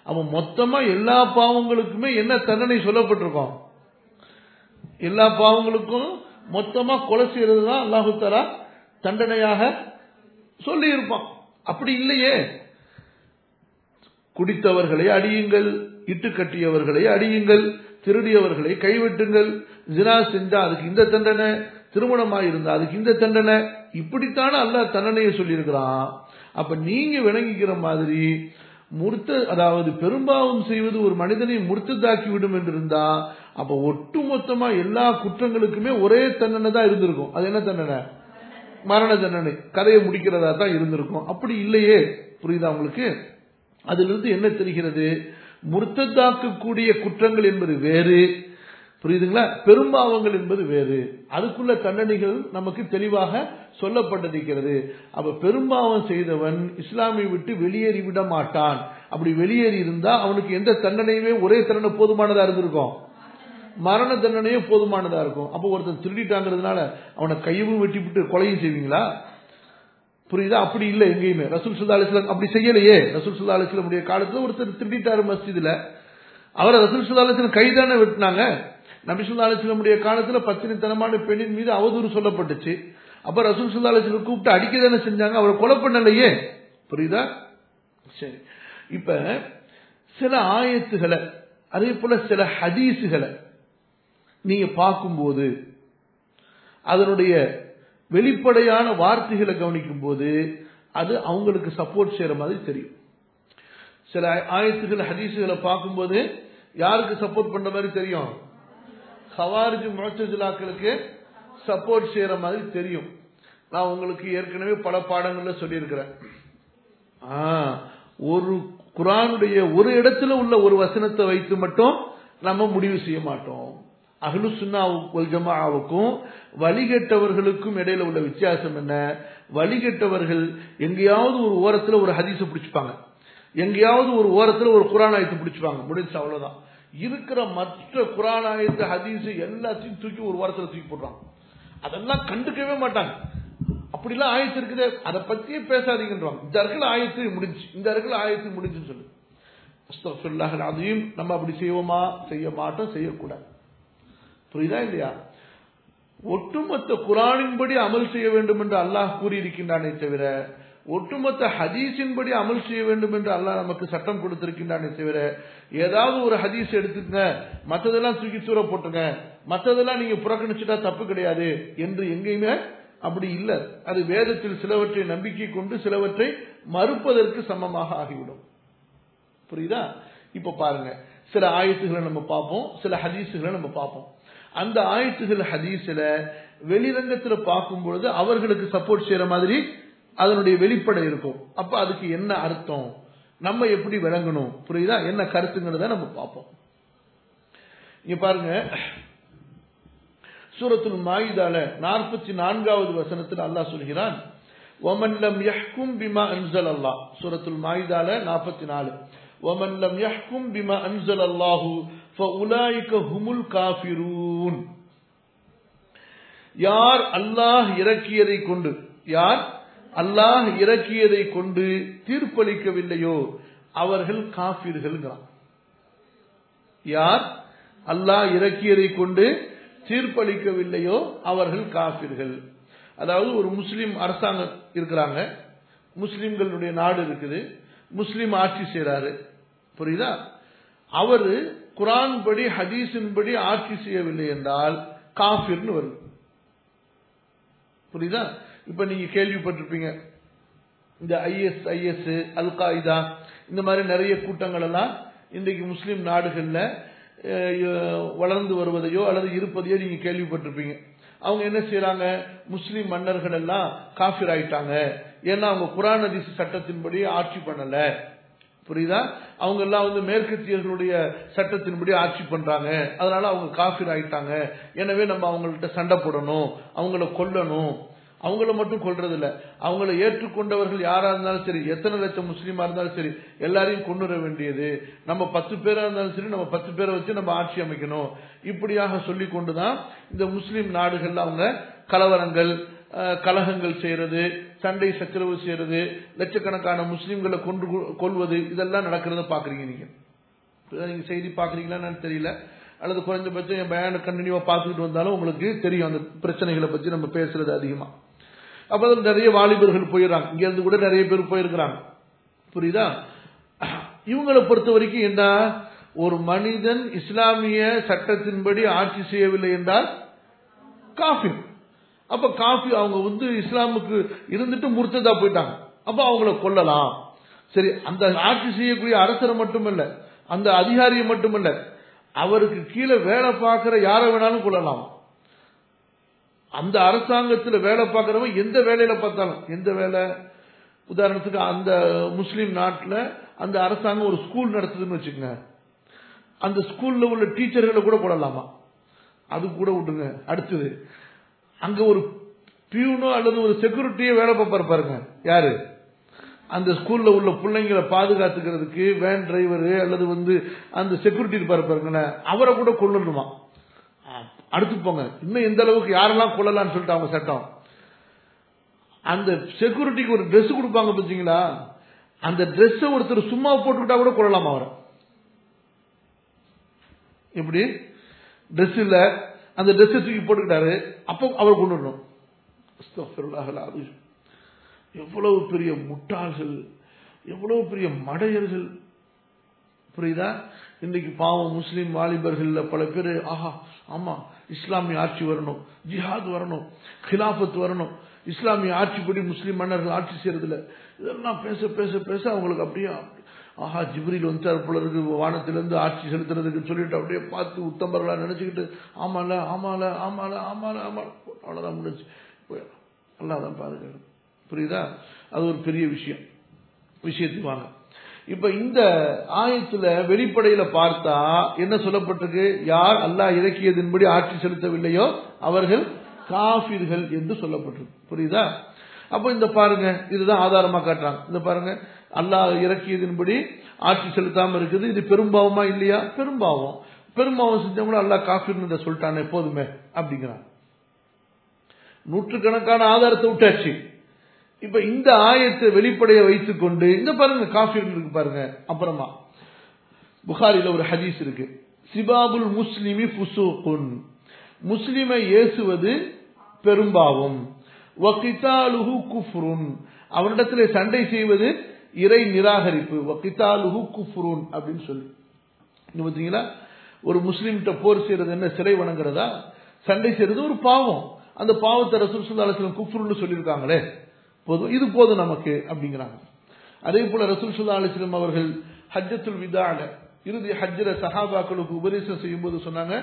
அவன் மொத்தமா எல்லா பாவங்களுக்குமே என்ன தண்டனை சொல்லப்பட்டிருக்கோம் எல்லா பாவங்களுக்கும் மொத்தமா கொலை செய்யறது தான் அல்லாஹு தலா தண்டனையாக சொல்லி இருப்பான் அப்படி இல்லையே குடித்தவர்களை அடியுங்கள் இட்டு கட்டியவர்களை அடியுங்கள் திருடியவர்களை கைவிட்டுங்கள் ஜினா செஞ்சா அதுக்கு இந்த தண்டனை திருமணமாக இருந்தா அதுக்கு இந்த தண்டனை இப்படித்தானே அல்லாஹ் தண்டனையை சொல்லியிருக்கிறான் அப்ப நீங்க விளங்கிக்கிற மாதிரி முர்த்த அதாவது பெரும்பாவம் செய்வது ஒரு மனிதனை முர்த்ததாக்கி விடும் என்று இருந்தா அப்ப ஒட்டுமொத்தமா எல்லா குற்றங்களுக்குமே ஒரே தண்டனை தான் இருந்திருக்கும் அது என்ன தண்டனை மரண தண்டனை கதையை முடிக்கிறதா தான் இருந்திருக்கும் அப்படி இல்லையே புரியுதா உங்களுக்கு அதிலிருந்து என்ன தெரிகிறது முர்த்ததாக்கக்கூடிய குற்றங்கள் என்பது வேறு புரியுதுங்களா பெரும்பாவங்கள் என்பது வேறு அதுக்குள்ள தண்டனைகள் நமக்கு தெளிவாக சொல்லப்பட்டிருக்கிறது அப்ப பெரும்பாவம் செய்தவன் இஸ்லாமை விட்டு வெளியேறி விட மாட்டான் அப்படி வெளியேறி இருந்தா அவனுக்கு எந்த தண்டனையுமே ஒரே தண்டனை போதுமானதா இருந்திருக்கும் மரண தண்டனையே போதுமானதா இருக்கும் அப்போ ஒருத்தன் திருடிட்டாங்கிறதுனால அவனை கையவும் வெட்டி விட்டு கொலையும் செய்வீங்களா புரியுதா அப்படி இல்லை எங்கேயுமே ரசூல் சுல்லா அலிஸ்லாம் அப்படி செய்யலையே ரசூல் சுல்லா அலிஸ்லமுடைய காலத்துல ஒருத்தர் திருடிட்டாரு மஸ்ஜிதுல அவரை ரசூல் சுல்லா அலிஸ்லாம் கைதானே வெட்டினாங்க நபி சுல்லா அலிஸ்லமுடைய காலத்துல பத்தினித்தனமான பெண்ணின் மீது அவதூறு சொல்லப்பட்டுச்சு அப்ப ரசூல் சுல்லா அலிஸ்லம் கூப்பிட்டு அடிக்க தானே செஞ்சாங்க அவரை கொலை பண்ணலையே புரியுதா சரி இப்ப சில ஆயத்துகளை அதே போல சில ஹதீஸுகளை நீங்க பார்க்கும்போது அதனுடைய வெளிப்படையான வார்த்தைகளை கவனிக்கும் போது அது அவங்களுக்கு சப்போர்ட் செய்யற மாதிரி தெரியும் சில ஆயத்துகள் ஹதீஸுகளை பார்க்கும்போது யாருக்கு சப்போர்ட் பண்ற மாதிரி தெரியும் ஹவாரிஜ் முழச்சலாக்களுக்கு சப்போர்ட் செய்யற மாதிரி தெரியும் நான் உங்களுக்கு ஏற்கனவே பல பாடங்கள்ல சொல்லியிருக்கிறேன் ஒரு குரானுடைய ஒரு இடத்துல உள்ள ஒரு வசனத்தை வைத்து மட்டும் நம்ம முடிவு செய்ய மாட்டோம் அகலு சுன்னாவுக்கும் ஜமாவுக்கும் வழிகட்டவர்களுக்கும் இடையில உள்ள வித்தியாசம் என்ன வழிகட்டவர்கள் எங்கேயாவது ஒரு ஓரத்துல ஒரு ஹதீஸை பிடிச்சுப்பாங்க எங்கேயாவது ஒரு ஓரத்துல ஒரு குரான் ஆயத்தை பிடிச்சுப்பாங்க முடிஞ்சு அவ்வளவுதான் இருக்கிற மற்ற குரான் ஆயத்து ஹதீஸ் எல்லாத்தையும் தூக்கி ஒரு ஓரத்துல தூக்கி போடுறாங்க அதெல்லாம் கண்டுக்கவே மாட்டாங்க அப்படிலாம் ஆயத்து இருக்குது அதை பத்தியே பேசாதீங்கன்றாங்க இந்த இடத்துல ஆயத்து முடிஞ்சு இந்த இடத்துல ஆயத்து முடிஞ்சுன்னு சொல்லு அதையும் நம்ம அப்படி செய்வோமா செய்ய மாட்டோம் செய்யக்கூடாது புரியுதா இல்லையா ஒட்டுமொத்த குரானின்படி அமல் செய்ய வேண்டும் என்று அல்லாஹ் கூறியிருக்கின்றானே தவிர ஒட்டுமொத்த ஹதீஸின்படி அமல் செய்ய வேண்டும் என்று அல்லாஹ் நமக்கு சட்டம் கொடுத்திருக்கின்றானே தவிர ஏதாவது ஒரு ஹதீஸ் எடுத்துக்கங்க மற்றதெல்லாம் தூக்கி தூர போட்டுங்க மற்றதெல்லாம் நீங்க புறக்கணிச்சுட்டா தப்பு கிடையாது என்று எங்கேயுமே அப்படி இல்லை அது வேதத்தில் சிலவற்றை நம்பிக்கை கொண்டு சிலவற்றை மறுப்பதற்கு சமமாக ஆகிவிடும் புரியுதா இப்ப பாருங்க சில ஆயத்துகளை நம்ம பார்ப்போம் சில ஹதீஸுகளை நம்ம பார்ப்போம் அந்த ஆயத்துகள் ஹதீஸ்ல வெளிரங்கத்துல பார்க்கும் பொழுது அவர்களுக்கு சப்போர்ட் செய்யற மாதிரி அதனுடைய வெளிப்படை இருக்கும் அப்ப அதுக்கு என்ன அர்த்தம் நம்ம எப்படி விளங்கணும் புரியுதா என்ன கருத்துங்கிறத நம்ம பார்ப்போம் இங்க பாருங்க சூரத்துல் மாயிதால நாற்பத்தி நான்காவது வசனத்தில் அல்லாஹ் சொல்கிறான் ஒமன் லம் யஹ்கும் பிமா அன்சல் அல்லாஹ் சூரத்துல் மாயிதால நாற்பத்தி நாலு ஒமன் லம் யஹ்கும் பிமா அன்சல் அல்லாஹு ஃபஉலாயிக ஹுமுல் காஃபிரூன் யார் அல்லாஹ் இறக்கியதை கொண்டு யார் அல்லாஹ் இறக்கியதை கொண்டு தீர்ப்பளிக்கவில்லையோ அவர்கள் காஃபிர்கள் யார் அல்லாஹ் இறக்கியதை கொண்டு தீர்ப்பளிக்கவில்லையோ அவர்கள் காஃபிர்கள் அதாவது ஒரு முஸ்லிம் அரசாங்கம் இருக்கிறாங்க முஸ்லிம்களுடைய நாடு இருக்குது முஸ்லிம் ஆட்சி செய்யறாரு புரியுதா அவரு குரான் படி ஹதீஸின் படி ஆட்சி செய்யவில்லை என்றால் காஃபிர்னு வருது புரியுதா இப்ப நீங்க கேள்விப்பட்டிருப்பீங்க இந்த ஐஎஸ் ஐஎஸ் அல் காய்தா இந்த மாதிரி நிறைய கூட்டங்கள் எல்லாம் இன்றைக்கு முஸ்லிம் நாடுகள்ல வளர்ந்து வருவதையோ அல்லது இருப்பதையோ நீங்க கேள்விப்பட்டிருப்பீங்க அவங்க என்ன செய்யறாங்க முஸ்லிம் மன்னர்கள் எல்லாம் காஃபிர் ஆயிட்டாங்க ஏன்னா அவங்க குரான் அதிச சட்டத்தின்படி ஆட்சி பண்ணல புரியுதா அவங்க எல்லாம் வந்து மேற்கத்தியர்களுடைய சட்டத்தின்படி ஆட்சி பண்றாங்க அதனால அவங்க காஃபிர் ஆயிட்டாங்க எனவே நம்ம அவங்கள்ட்ட சண்டை போடணும் அவங்கள கொல்லணும் அவங்கள மட்டும் கொள்றது இல்ல அவங்கள ஏற்றுக்கொண்டவர்கள் யாரா இருந்தாலும் சரி எத்தனை லட்சம் முஸ்லீமா இருந்தாலும் சரி எல்லாரையும் கொண்டு வர வேண்டியது நம்ம பத்து பேரா இருந்தாலும் சரி நம்ம பத்து பேரை வச்சு நம்ம ஆட்சி அமைக்கணும் இப்படியாக சொல்லி கொண்டுதான் இந்த முஸ்லீம் நாடுகள்ல அவங்க கலவரங்கள் அஹ், கலகங்கள் செய்யறது சண்டை சச்சரவு செய்யறது லட்சக்கணக்கான முஸ்லிம்களை கொன்று கொள்வது இதெல்லாம் நடக்கிறத பாக்குறீங்க நீங்க இப்பதான் நீங்க செய்தி பாக்குறீங்களான்னு தெரியல அல்லது குறைஞ்சபட்சம் என் பயான கண்டினியூவா பார்த்துக்கிட்டு வந்தாலும் உங்களுக்கு தெரியும் அந்த பிரச்சனைகளை பத்தி நம்ம பேசுறது அதிகமா அப்ப அதுல நிறைய வாலிபர்கள் போயிடுறாங்க இங்க இருந்து கூட நிறைய பேர் போயிருக்கிறாங்க புரியுதா இவங்களை பொறுத்த வரைக்கும் என்ன ஒரு மனிதன் இஸ்லாமிய சட்டத்தின்படி ஆட்சி செய்யவில்லை என்றால் காஃபிர் அப்ப காஃபி அவங்க வந்து இஸ்லாமுக்கு இருந்துட்டு முர்த்ததா போயிட்டாங்க அப்ப அவங்கள கொல்லலாம் சரி அந்த ஆட்சி செய்யக்கூடிய அரசரை மட்டுமல்ல அந்த அதிகாரியை மட்டுமல்ல அவருக்கு கீழே வேலை பார்க்கிற யாரை வேணாலும் கொள்ளலாம் அந்த அரசாங்கத்துல வேலை பார்க்கறவன் எந்த வேலையில பார்த்தாலும் எந்த வேலை உதாரணத்துக்கு அந்த முஸ்லீம் நாட்டுல அந்த அரசாங்கம் ஒரு ஸ்கூல் நடத்துதுன்னு வச்சுக்கோங்க அந்த ஸ்கூல்ல உள்ள டீச்சர்களை கூட கொள்ளலாமா அது கூட விட்டுங்க அடுத்தது அங்க ஒரு பியூனோ அல்லது ஒரு செக்யூரிட்டியே வேலை பார்ப்பாரு பாருங்க யாரு அந்த ஸ்கூல்ல உள்ள பிள்ளைங்களை பாதுகாத்துக்கிறதுக்கு வேன் டிரைவர் அல்லது வந்து அந்த செக்யூரிட்டி இருப்பாரு பாருங்களேன் அவரை கூட கொள்ளணுமா அடுத்து போங்க இன்னும் எந்த அளவுக்கு யாரெல்லாம் கொள்ளலாம்னு சொல்லிட்டு அவங்க சட்டம் அந்த செக்யூரிட்டிக்கு ஒரு Dress கொடுப்பாங்க பார்த்தீங்களா அந்த Dress ஒருத்தர் சும்மா போட்டுக்கிட்டா கூட கொள்ளலாமா அவரை எப்படி Dress இல்ல அந்த Dress தூக்கி போட்டுக்கிட்டாரு அப்போ அவர் கொண்டு வரணும் அஸ்தக்ஃபிருல்லாஹ் அல்-அஸீம். எவ்வளவு பெரிய முட்டாள்கள் எவ்வளவு பெரிய மடையர்கள் புரியுதா இன்னைக்கு பாவம் முஸ்லிம் வாலிபர்கள்ல பல பேர் ஆஹா ஆமா இஸ்லாமிய ஆட்சி வரணும் ஜிஹாத் வரணும் கிலாபத் வரணும் இஸ்லாமிய ஆட்சிப்படி முஸ்லிம் மன்னர்கள் ஆட்சி செய்யறதுல இதெல்லாம் பேச பேச பேச அவங்களுக்கு அப்படியே ஆஹா ஜிப்ரில் வந்துட்டார் போல இருக்கு வானத்திலிருந்து ஆட்சி செலுத்துறதுக்கு சொல்லிட்டு அப்படியே பார்த்து உத்தம்பர்களா நினைச்சுக்கிட்டு ஆமால ஆமால ஆமால ஆமால ஆமால அவ்வளவுதான் முடிஞ்சு போயிடும் அல்லாதான் பாதுகாக்கணும் புரியுதா அது ஒரு பெரிய விஷயம் விஷயத்துக்கு வாங்க இப்ப இந்த ஆயத்துல வெளிப்படையில பார்த்தா என்ன சொல்லப்பட்டிருக்கு யார் அல்லாஹ் இறக்கியதின்படி ஆட்சி செலுத்தவில்லையோ அவர்கள் காஃபிர்கள் என்று சொல்லப்பட்டிருக்கு புரியுதா அப்ப இந்த பாருங்க இதுதான் ஆதாரமா காட்டுறாங்க இந்த பாருங்க அல்லாஹ் இறக்கியதின்படி ஆட்சி செலுத்தாம இருக்குது இது பெரும்பாவமா இல்லையா பெரும்பாவம் பெரும்பாவம் செஞ்சவங்களும் அல்லாஹ் காஃபிர்னு சொல்லிட்டானே எப்போதுமே அப்படிங்கிறான் நூற்றுக்கணக்கான ஆதாரத்தை விட்டாச்சு இப்ப இந்த ஆயத்தை வெளிப்படைய வைத்துக் கொண்டு இந்த பாருங்க காஃபிர் இருக்கு பாருங்க அப்புறமா புகாரில ஒரு ஹதீஸ் இருக்கு சிபாபுல் முஸ்லிமி ஃபுசூகுன் முஸ்லிமை ஏசுவது பெரும்பாவம் வகிதாலுஹு குஃப்ருன் அவனிடத்திலே சண்டை செய்வது இறை நிராகரிப்பு வகிதாலுஹு குஃப்ருன் அப்படின்னு சொல்லி இங்க பாத்தீங்களா ஒரு முஸ்லீம்கிட்ட போர் செய்யறது என்ன சிலை வணங்குறதா சண்டை செய்யறது ஒரு பாவம் அந்த பாவத்தை ரசூல் சுல்லாஸ்லம் குஃப்ருன்னு சொல்லியிருக்காங்களே போதும் இது போதும் நமக்கு அப்படிங்கிறாங்க அதே போல ரசூல் சுல்லா அலிஸ்லம் அவர்கள் ஹஜ்ஜத்துல் விதால இறுதி ஹஜ்ஜில சஹாபாக்களுக்கு உபதேசம் செய்யும்போது சொன்னாங்க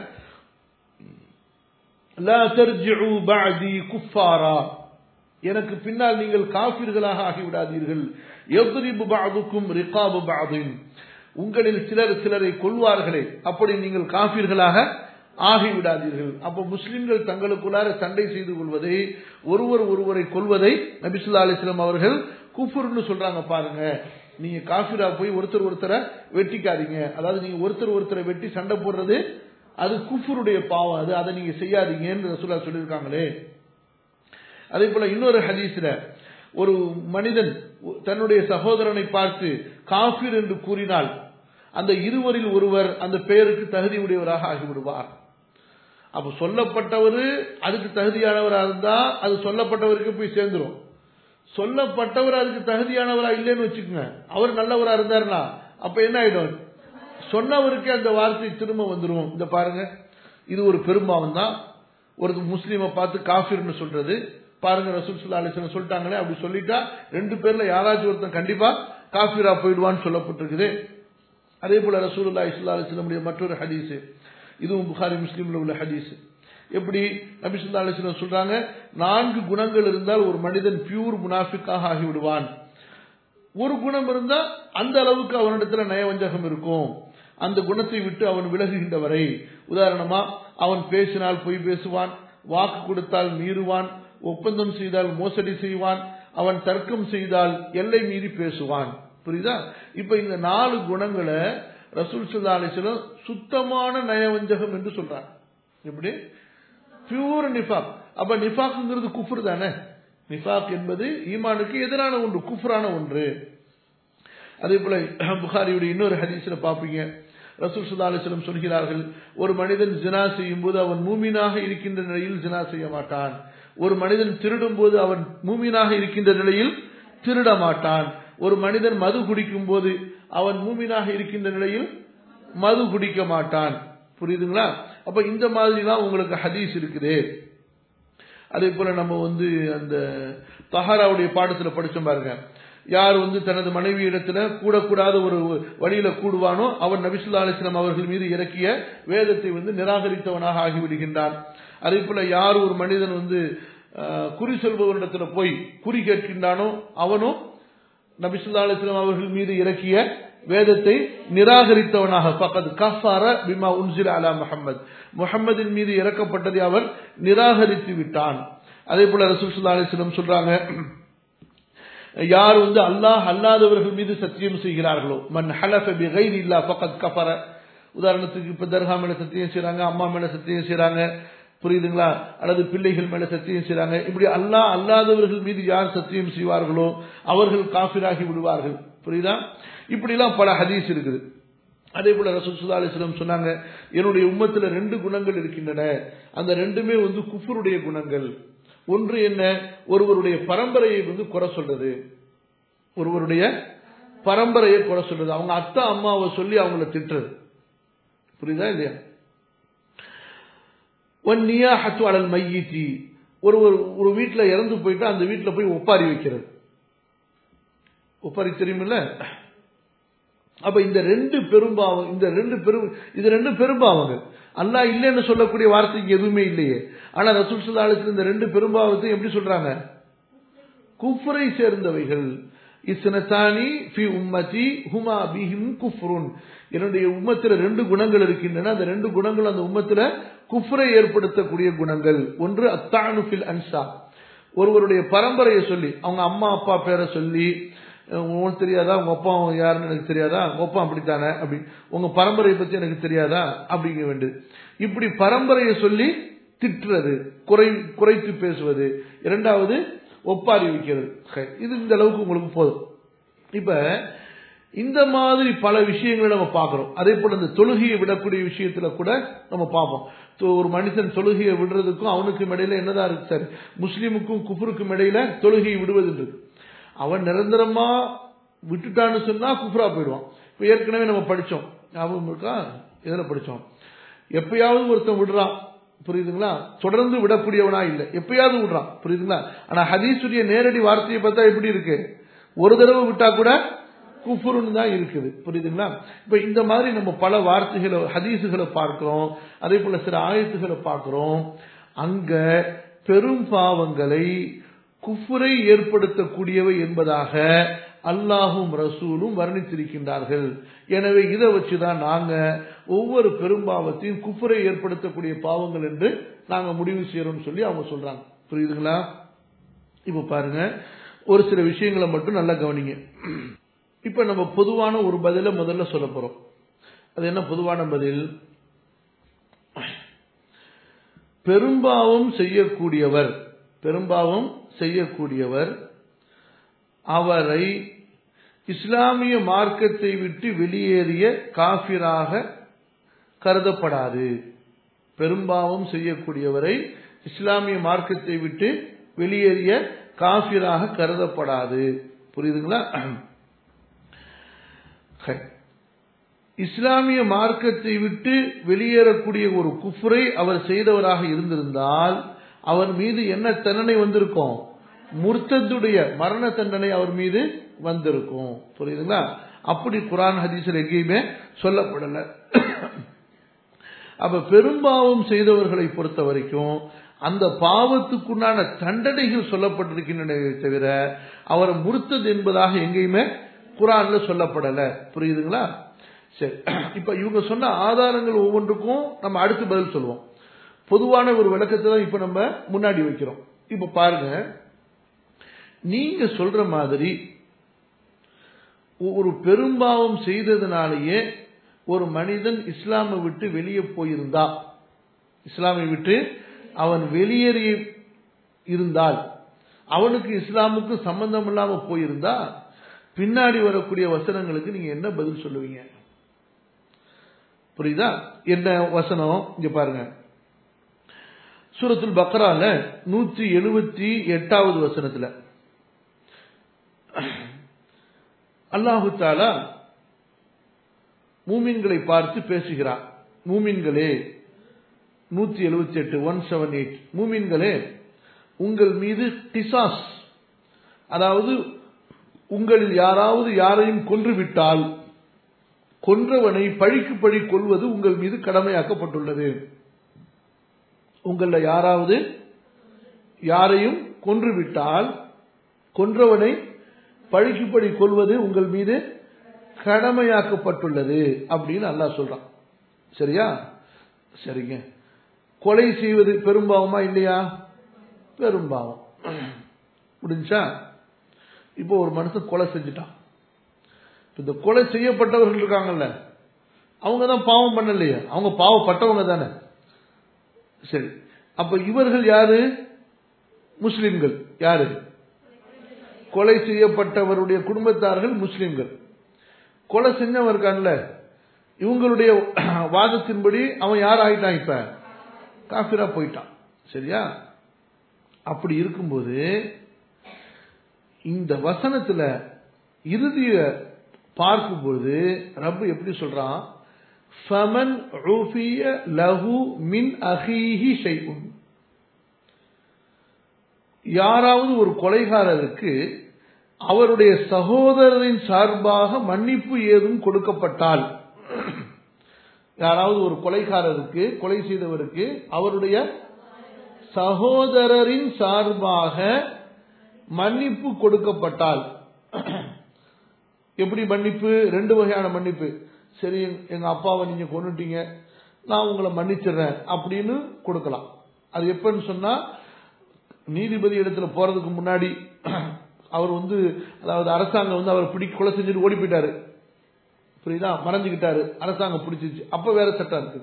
லா தர்ஜிஉ பஅதி குஃபாரா எனக்கு பின்னால் நீங்கள் காபிர்களாக ஆகிவிடாதீர்கள் எவ்ரிபு பஅதுக்கும் ரிகாபு பஅதின் உங்களில் சிலர் சிலரை கொள்வார்களே அப்படி நீங்கள் காபிர்களாக ஆகிவிடாதீர்கள் அப்ப முஸ்லிம்கள் தங்களுக்குள்ளார சண்டை செய்து கொள்வதை ஒருவர் ஒருவரை கொள்வதை நபிசுல்லா அலிஸ்லாம் அவர்கள் குஃபுர்னு சொல்றாங்க பாருங்க நீங்க காஃபிரா போய் ஒருத்தர் ஒருத்தரை வெட்டிக்காதீங்க அதாவது நீங்க ஒருத்தர் ஒருத்தரை வெட்டி சண்டை போடுறது அது குஃபுருடைய பாவம் அது அதை நீங்க செய்யாதீங்கன்னு ரசூலா சொல்லியிருக்காங்களே அதே போல இன்னொரு ஹதீஸ்ல ஒரு மனிதன் தன்னுடைய சகோதரனை பார்த்து காஃபிர் என்று கூறினால் அந்த இருவரில் ஒருவர் அந்த பெயருக்கு தகுதி உடையவராக ஆகிவிடுவார் அப்ப சொல்லப்பட்டவர் அதுக்கு தகுதியானவரா இருந்தா அது சொல்லப்பட்டவருக்கு போய் சேர்ந்துரும் சொல்லப்பட்டவர் அதுக்கு தகுதியானவரா இல்லைன்னு வச்சுக்கோங்க அவர் நல்லவரா இருந்தாருன்னா அப்ப என்ன ஆயிடும் சொன்னவருக்கு அந்த வார்த்தை திரும்ப வந்துடும் இந்த பாருங்க இது ஒரு பெரும்பாவம் தான் ஒரு முஸ்லீமை பார்த்து காஃபிர்னு சொல்றது பாருங்க ரசூல் சுல்லா அலிஸ்லாம் சொல்லிட்டாங்களே அப்படி சொல்லிட்டா ரெண்டு பேர்ல யாராச்சும் ஒருத்தன் கண்டிப்பா காஃபிரா போயிடுவான்னு சொல்லப்பட்டிருக்குது அதே போல ரசூலுல்லா இஸ்லா அலிஸ்லமுடைய மற்றொரு ஹதீஸ் இதுவும் புகாரி முஸ்லீம்ல உள்ள ஹதீஸ் எப்படி நபிசுல்லா அலிஸ்லாம் சொல்றாங்க நான்கு குணங்கள் இருந்தால் ஒரு மனிதன் பியூர் முனாஃபிக்காக ஆகிவிடுவான் ஒரு குணம் இருந்தா அந்த அளவுக்கு அவனிடத்துல நயவஞ்சகம் இருக்கும் அந்த குணத்தை விட்டு அவன் விலகுகின்ற வரை உதாரணமா அவன் பேசினால் பொய் பேசுவான் வாக்கு கொடுத்தால் மீறுவான் ஒப்பந்தம் செய்தால் மோசடி செய்வான் அவன் தர்க்கம் செய்தால் எல்லை மீறி பேசுவான் புரியுதா இப்ப இந்த நாலு குணங்களை ரசூல் சல்லா அலிஸ்லம் சுத்தமான நயவஞ்சகம் என்று சொல்றாங்க எப்படி பியூர் நிஃபாக் அப்ப நிஃபாக்குங்கிறது குஃபர் தானே நிஃபாக் என்பது ஈமானுக்கு எதிரான ஒன்று குஃபரான ஒன்று அதே போல புகாரியுடைய இன்னொரு ஹதீஸ்ல பாப்பீங்க ரசூல் சுல்லா அலிஸ்லம் சொல்கிறார்கள் ஒரு மனிதன் ஜினா செய்யும் போது அவன் மூமீனாக இருக்கின்ற நிலையில் ஜினா செய்ய மாட்டான் ஒரு மனிதன் திருடும் போது அவன் மூமீனாக இருக்கின்ற நிலையில் திருட மாட்டான் ஒரு மனிதன் மது குடிக்கும் போது அவன் மூமீனாக இருக்கின்ற நிலையில் மது குடிக்க மாட்டான் புரியுதுங்களா அப்ப இந்த மாதிரிலாம் உங்களுக்கு ஹதீஸ் இருக்குது அதே போல நம்ம வந்து அந்த தஹாராவுடைய பாடத்துல படிச்சோம் பாருங்க யார் வந்து தனது மனைவி இடத்துல கூடக்கூடாத ஒரு வழியில கூடுவானோ அவன் நபிசுல்லா அலிஸ்லாம் அவர்கள் மீது இறக்கிய வேதத்தை வந்து நிராகரித்தவனாக ஆகிவிடுகின்றான் அதே போல யார் ஒரு மனிதன் வந்து குறி சொல்பவரிடத்துல போய் குறி கேட்கின்றானோ அவனும் நபிசுல்லா அலிஸ்லாம் அவர்கள் மீது இறக்கிய வேதத்தை நிராகரித்தவனாக பக்கத்து கஃபார பிமா உன்சில் அலா முகமது முகமதின் மீது இறக்கப்பட்டதை அவர் நிராகரித்து விட்டான் அதே போல ரசூல் அலிஸ்லம் சொல்றாங்க யார் வந்து அல்லாஹ் அல்லாதவர்கள் மீது சத்தியம் செய்கிறார்களோ மன் ஹலஃப பி கைரி இல்லா ஃபகத் கஃபர உதாரணத்துக்கு இப்ப தர்கா மேல சத்தியம் செய்றாங்க அம்மா மேல சத்தியம் செய்றாங்க புரியுதுங்களா அல்லது பிள்ளைகள் மேல சத்தியம் செய்றாங்க இப்படி அல்லாஹ் அல்லாதவர்கள் மீது யார் சத்தியம் செய்வார்களோ அவர்கள் காஃபிராகி விடுவார்கள் புரியுதா இப்படி எல்லாம் பல ஹதீஸ் இருக்குது அதே போல ரசூல் சுல்லா அலிஸ்லம் சொன்னாங்க என்னுடைய உம்மத்துல ரெண்டு குணங்கள் இருக்கின்றன அந்த ரெண்டுமே வந்து குஃபருடைய குணங்கள் ஒன்று என்ன ஒருவருடைய பரம்பரையை வந்து குறை சொல்றது ஒருவருடைய பரம்பரையை குறை சொல்றது அவங்க அத்தா அம்மாவை சொல்லி அவங்கள திட்டுறது புரியுதா இல்லையா ஒன் நியா ஹத்து அலல் மையீச்சி ஒரு ஒரு ஒரு வீட்டில் இறந்து போயிட்டு அந்த வீட்டில் போய் ஒப்பாரி வைக்கிறது ஒப்பாரி தெரியுமில்ல அப்ப இந்த ரெண்டு பெரும்பாவம் இந்த ரெண்டு பெரும் இது ரெண்டு பெரும்பாவங்கள் அல்லா இல்லைன்னு சொல்லக்கூடிய வார்த்தைக்கு எதுவுமே இல்லையே ஆனா ரசூல் சுல்லாலுக்கு இந்த ரெண்டு பெரும்பாவத்தையும் எப்படி சொல்றாங்க குஃபரை சேர்ந்தவைகள் இஸ்னத்தானி ஃபி உம்மதி ஹுமா பிஹிம் குஃப்ருன் என்னுடைய உம்மத்துல ரெண்டு குணங்கள் இருக்கின்றன அந்த ரெண்டு குணங்கள் அந்த உம்மத்துல குஃப்ரை ஏற்படுத்தக்கூடிய குணங்கள் ஒன்று அத்தானு ஃபில் அன்சா ஒருவருடைய பரம்பரையை சொல்லி அவங்க அம்மா அப்பா பேரை சொல்லி உங்களுக்கு தெரியாதா உங்க அப்பா யாருன்னு எனக்கு தெரியாதா உங்க அப்பா அப்படித்தானே அப்படி உங்க பரம்பரையை பத்தி எனக்கு தெரியாதா அப்படிங்க வேண்டியது இப்படி பரம்பரையை சொல்லி திட்டுறது குறை குறைத்து பேசுவது இரண்டாவது ஒப்பாரி வைக்கிறது இது இந்த அளவுக்கு உங்களுக்கு போதும் இப்ப இந்த மாதிரி பல விஷயங்களை நம்ம பார்க்கிறோம் அதே போல இந்த தொழுகையை விடக்கூடிய விஷயத்துல கூட நம்ம பார்ப்போம் ஒரு மனுஷன் தொழுகையை விடுறதுக்கும் அவனுக்கும் இடையில என்னதான் இருக்கு சார் முஸ்லீமுக்கும் குஃபருக்கும் இடையில தொழுகையை விடுவது இருக்கு அவன் நிரந்தரமா விட்டுட்டான்னு சொன்னா குஃப்ரா போயிடுவான் இப்ப ஏற்கனவே நம்ம படிச்சோம் ஞாபகம் இருக்கா எதுல படிச்சோம் எப்பயாவது ஒருத்தன் விடுறான் புரியுதுங்களா தொடர்ந்து விடக்கூடியவனா இல்லை எப்பயாவது விடுறான் புரியுதுங்களா ஆனா ஹதீசுடைய நேரடி வார்த்தையை பார்த்தா எப்படி இருக்கு ஒரு தடவை விட்டா கூட குஃபுருன்னு தான் இருக்குது புரியுதுங்களா இப்ப இந்த மாதிரி நம்ம பல வார்த்தைகளை ஹதீசுகளை பார்க்கிறோம் அதே போல சில ஆயத்துகளை பார்க்கிறோம் அங்க பெரும் பாவங்களை குஃபுரை ஏற்படுத்தக்கூடியவை என்பதாக அல்லாஹும் ரசூலும் வர்ணித்திருக்கின்றார்கள் எனவே இதை வச்சுதான் நாங்க ஒவ்வொரு பெரும்பாவத்தையும் குஃபுரை ஏற்படுத்தக்கூடிய பாவங்கள் என்று நாங்க முடிவு செய்யறோம்னு சொல்லி அவங்க சொல்றாங்க புரியுதுங்களா இப்ப பாருங்க ஒரு சில விஷயங்களை மட்டும் நல்லா கவனிங்க இப்ப நம்ம பொதுவான ஒரு பதில முதல்ல சொல்ல போறோம் அது என்ன பொதுவான பதில் பெரும்பாவம் செய்யக்கூடியவர் பெரும்பாவம் செய்யக்கூடியவர் அவரை இஸ்லாமிய மார்க்கத்தை விட்டு வெளியேறிய காபிராக கருதப்படாது பெரும்பாவம் செய்யக்கூடியவரை இஸ்லாமிய மார்க்கத்தை விட்டு வெளியேறிய காபிராக கருதப்படாது புரியுதுங்களா இஸ்லாமிய மார்க்கத்தை விட்டு வெளியேறக்கூடிய ஒரு குஃப்ரை அவர் செய்தவராக இருந்திருந்தால் அவர் மீது என்ன தண்டனை வந்திருக்கும் முர்த்தத்துடைய மரண தண்டனை அவர் மீது வந்திருக்கும் புரியுதுங்களா அப்படி குரான் ஹதீஸில் எங்கேயுமே சொல்லப்படல அப்ப பெரும்பாவம் செய்தவர்களை பொறுத்த வரைக்கும் அந்த பாவத்துக்குண்டான தண்டனைகள் சொல்லப்பட்டிருக்கின்றன தவிர அவர் முறுத்தது என்பதாக எங்கேயுமே குரான்ல சொல்லப்படல புரியுதுங்களா சரி இப்ப இவங்க சொன்ன ஆதாரங்கள் ஒவ்வொன்றுக்கும் நம்ம அடுத்து பதில் சொல்லுவோம் பொதுவான ஒரு விளக்கத்தை தான் இப்ப நம்ம முன்னாடி வைக்கிறோம் இப்ப பாருங்க நீங்க சொல்ற மாதிரி ஒரு பெரும்பாவம் செய்ததுனாலேயே ஒரு மனிதன் இஸ்லாமை விட்டு வெளியே போயிருந்தா இஸ்லாமை விட்டு அவன் வெளியேறி இருந்தால் அவனுக்கு இஸ்லாமுக்கு சம்பந்தம் இல்லாம போயிருந்தா பின்னாடி வரக்கூடிய வசனங்களுக்கு நீங்க என்ன பதில் சொல்லுவீங்க புரியுதா என்ன வசனம் இங்க பாருங்க சூரத்துல் பக்ரால நூற்றி எழுபத்தி எட்டாவது வசனத்துல அல்லாஹு தாலா மூமின்களை பார்த்து பேசுகிறார் மூமின்களே நூத்தி எழுபத்தி எட்டு ஒன் செவன் எயிட் மூமின்களே உங்கள் மீது டிசாஸ் அதாவது உங்களில் யாராவது யாரையும் கொன்றுவிட்டால் கொன்றவனை பழிக்கு பழி கொள்வது உங்கள் மீது கடமையாக்கப்பட்டுள்ளது உங்கள யாராவது யாரையும் கொன்றுவிட்டால் கொன்றவனை பழிக்கு பழி கொள்வது உங்கள் மீது கடமையாக்கப்பட்டுள்ளது அப்படின்னு அல்லாஹ் சொல்றான் சரியா சரிங்க கொலை செய்வது பெரும்பாவமா இல்லையா பெரும்பாவம் முடிஞ்சா இப்போ ஒரு மனுஷன் கொலை செஞ்சுட்டான் இந்த கொலை செய்யப்பட்டவர்கள் இருக்காங்கல்ல அவங்க தான் பாவம் பண்ணலையே அவங்க பாவப்பட்டவங்க தானே சரி அப்ப இவர்கள் யாரு முஸ்லிம்கள் யாரு கொலை செய்யப்பட்டவருடைய குடும்பத்தார்கள் முஸ்லிம்கள் கொலை செஞ்சவன் இருக்கான்ல இவங்களுடைய வாதத்தின்படி அவன் யார் ஆயிட்டான் இப்ப காஃபிரா போயிட்டான் சரியா அப்படி இருக்கும்போது இந்த வசனத்துல இறுதிய பார்க்கும்போது ரப்பு எப்படி சொல்றான் ஃபமன் உஃபிய லஹு மின் அஹீஹி ஷைஉன் யாராவது ஒரு கொலைகாரருக்கு அவருடைய சகோதரரின் சார்பாக மன்னிப்பு ஏதும் கொடுக்கப்பட்டால் யாராவது ஒரு கொலைகாரருக்கு கொலை செய்தவருக்கு அவருடைய சகோதரரின் சார்பாக மன்னிப்பு கொடுக்கப்பட்டால் எப்படி மன்னிப்பு ரெண்டு வகையான மன்னிப்பு சரி எங்க அப்பாவை நீங்க கொண்டுட்டீங்க நான் உங்களை மன்னிச்சிடுறேன் அப்படின்னு கொடுக்கலாம் அது எப்பன்னு சொன்னா நீதிபதி இடத்துல போறதுக்கு முன்னாடி அவர் வந்து அதாவது அரசாங்கம் வந்து அவர் பிடி கொலை செஞ்சுட்டு ஓடி போயிட்டாரு புரியுதா மறைஞ்சுக்கிட்டாரு அரசாங்கம் பிடிச்சிச்சு அப்ப வேற சட்டம் இருக்குது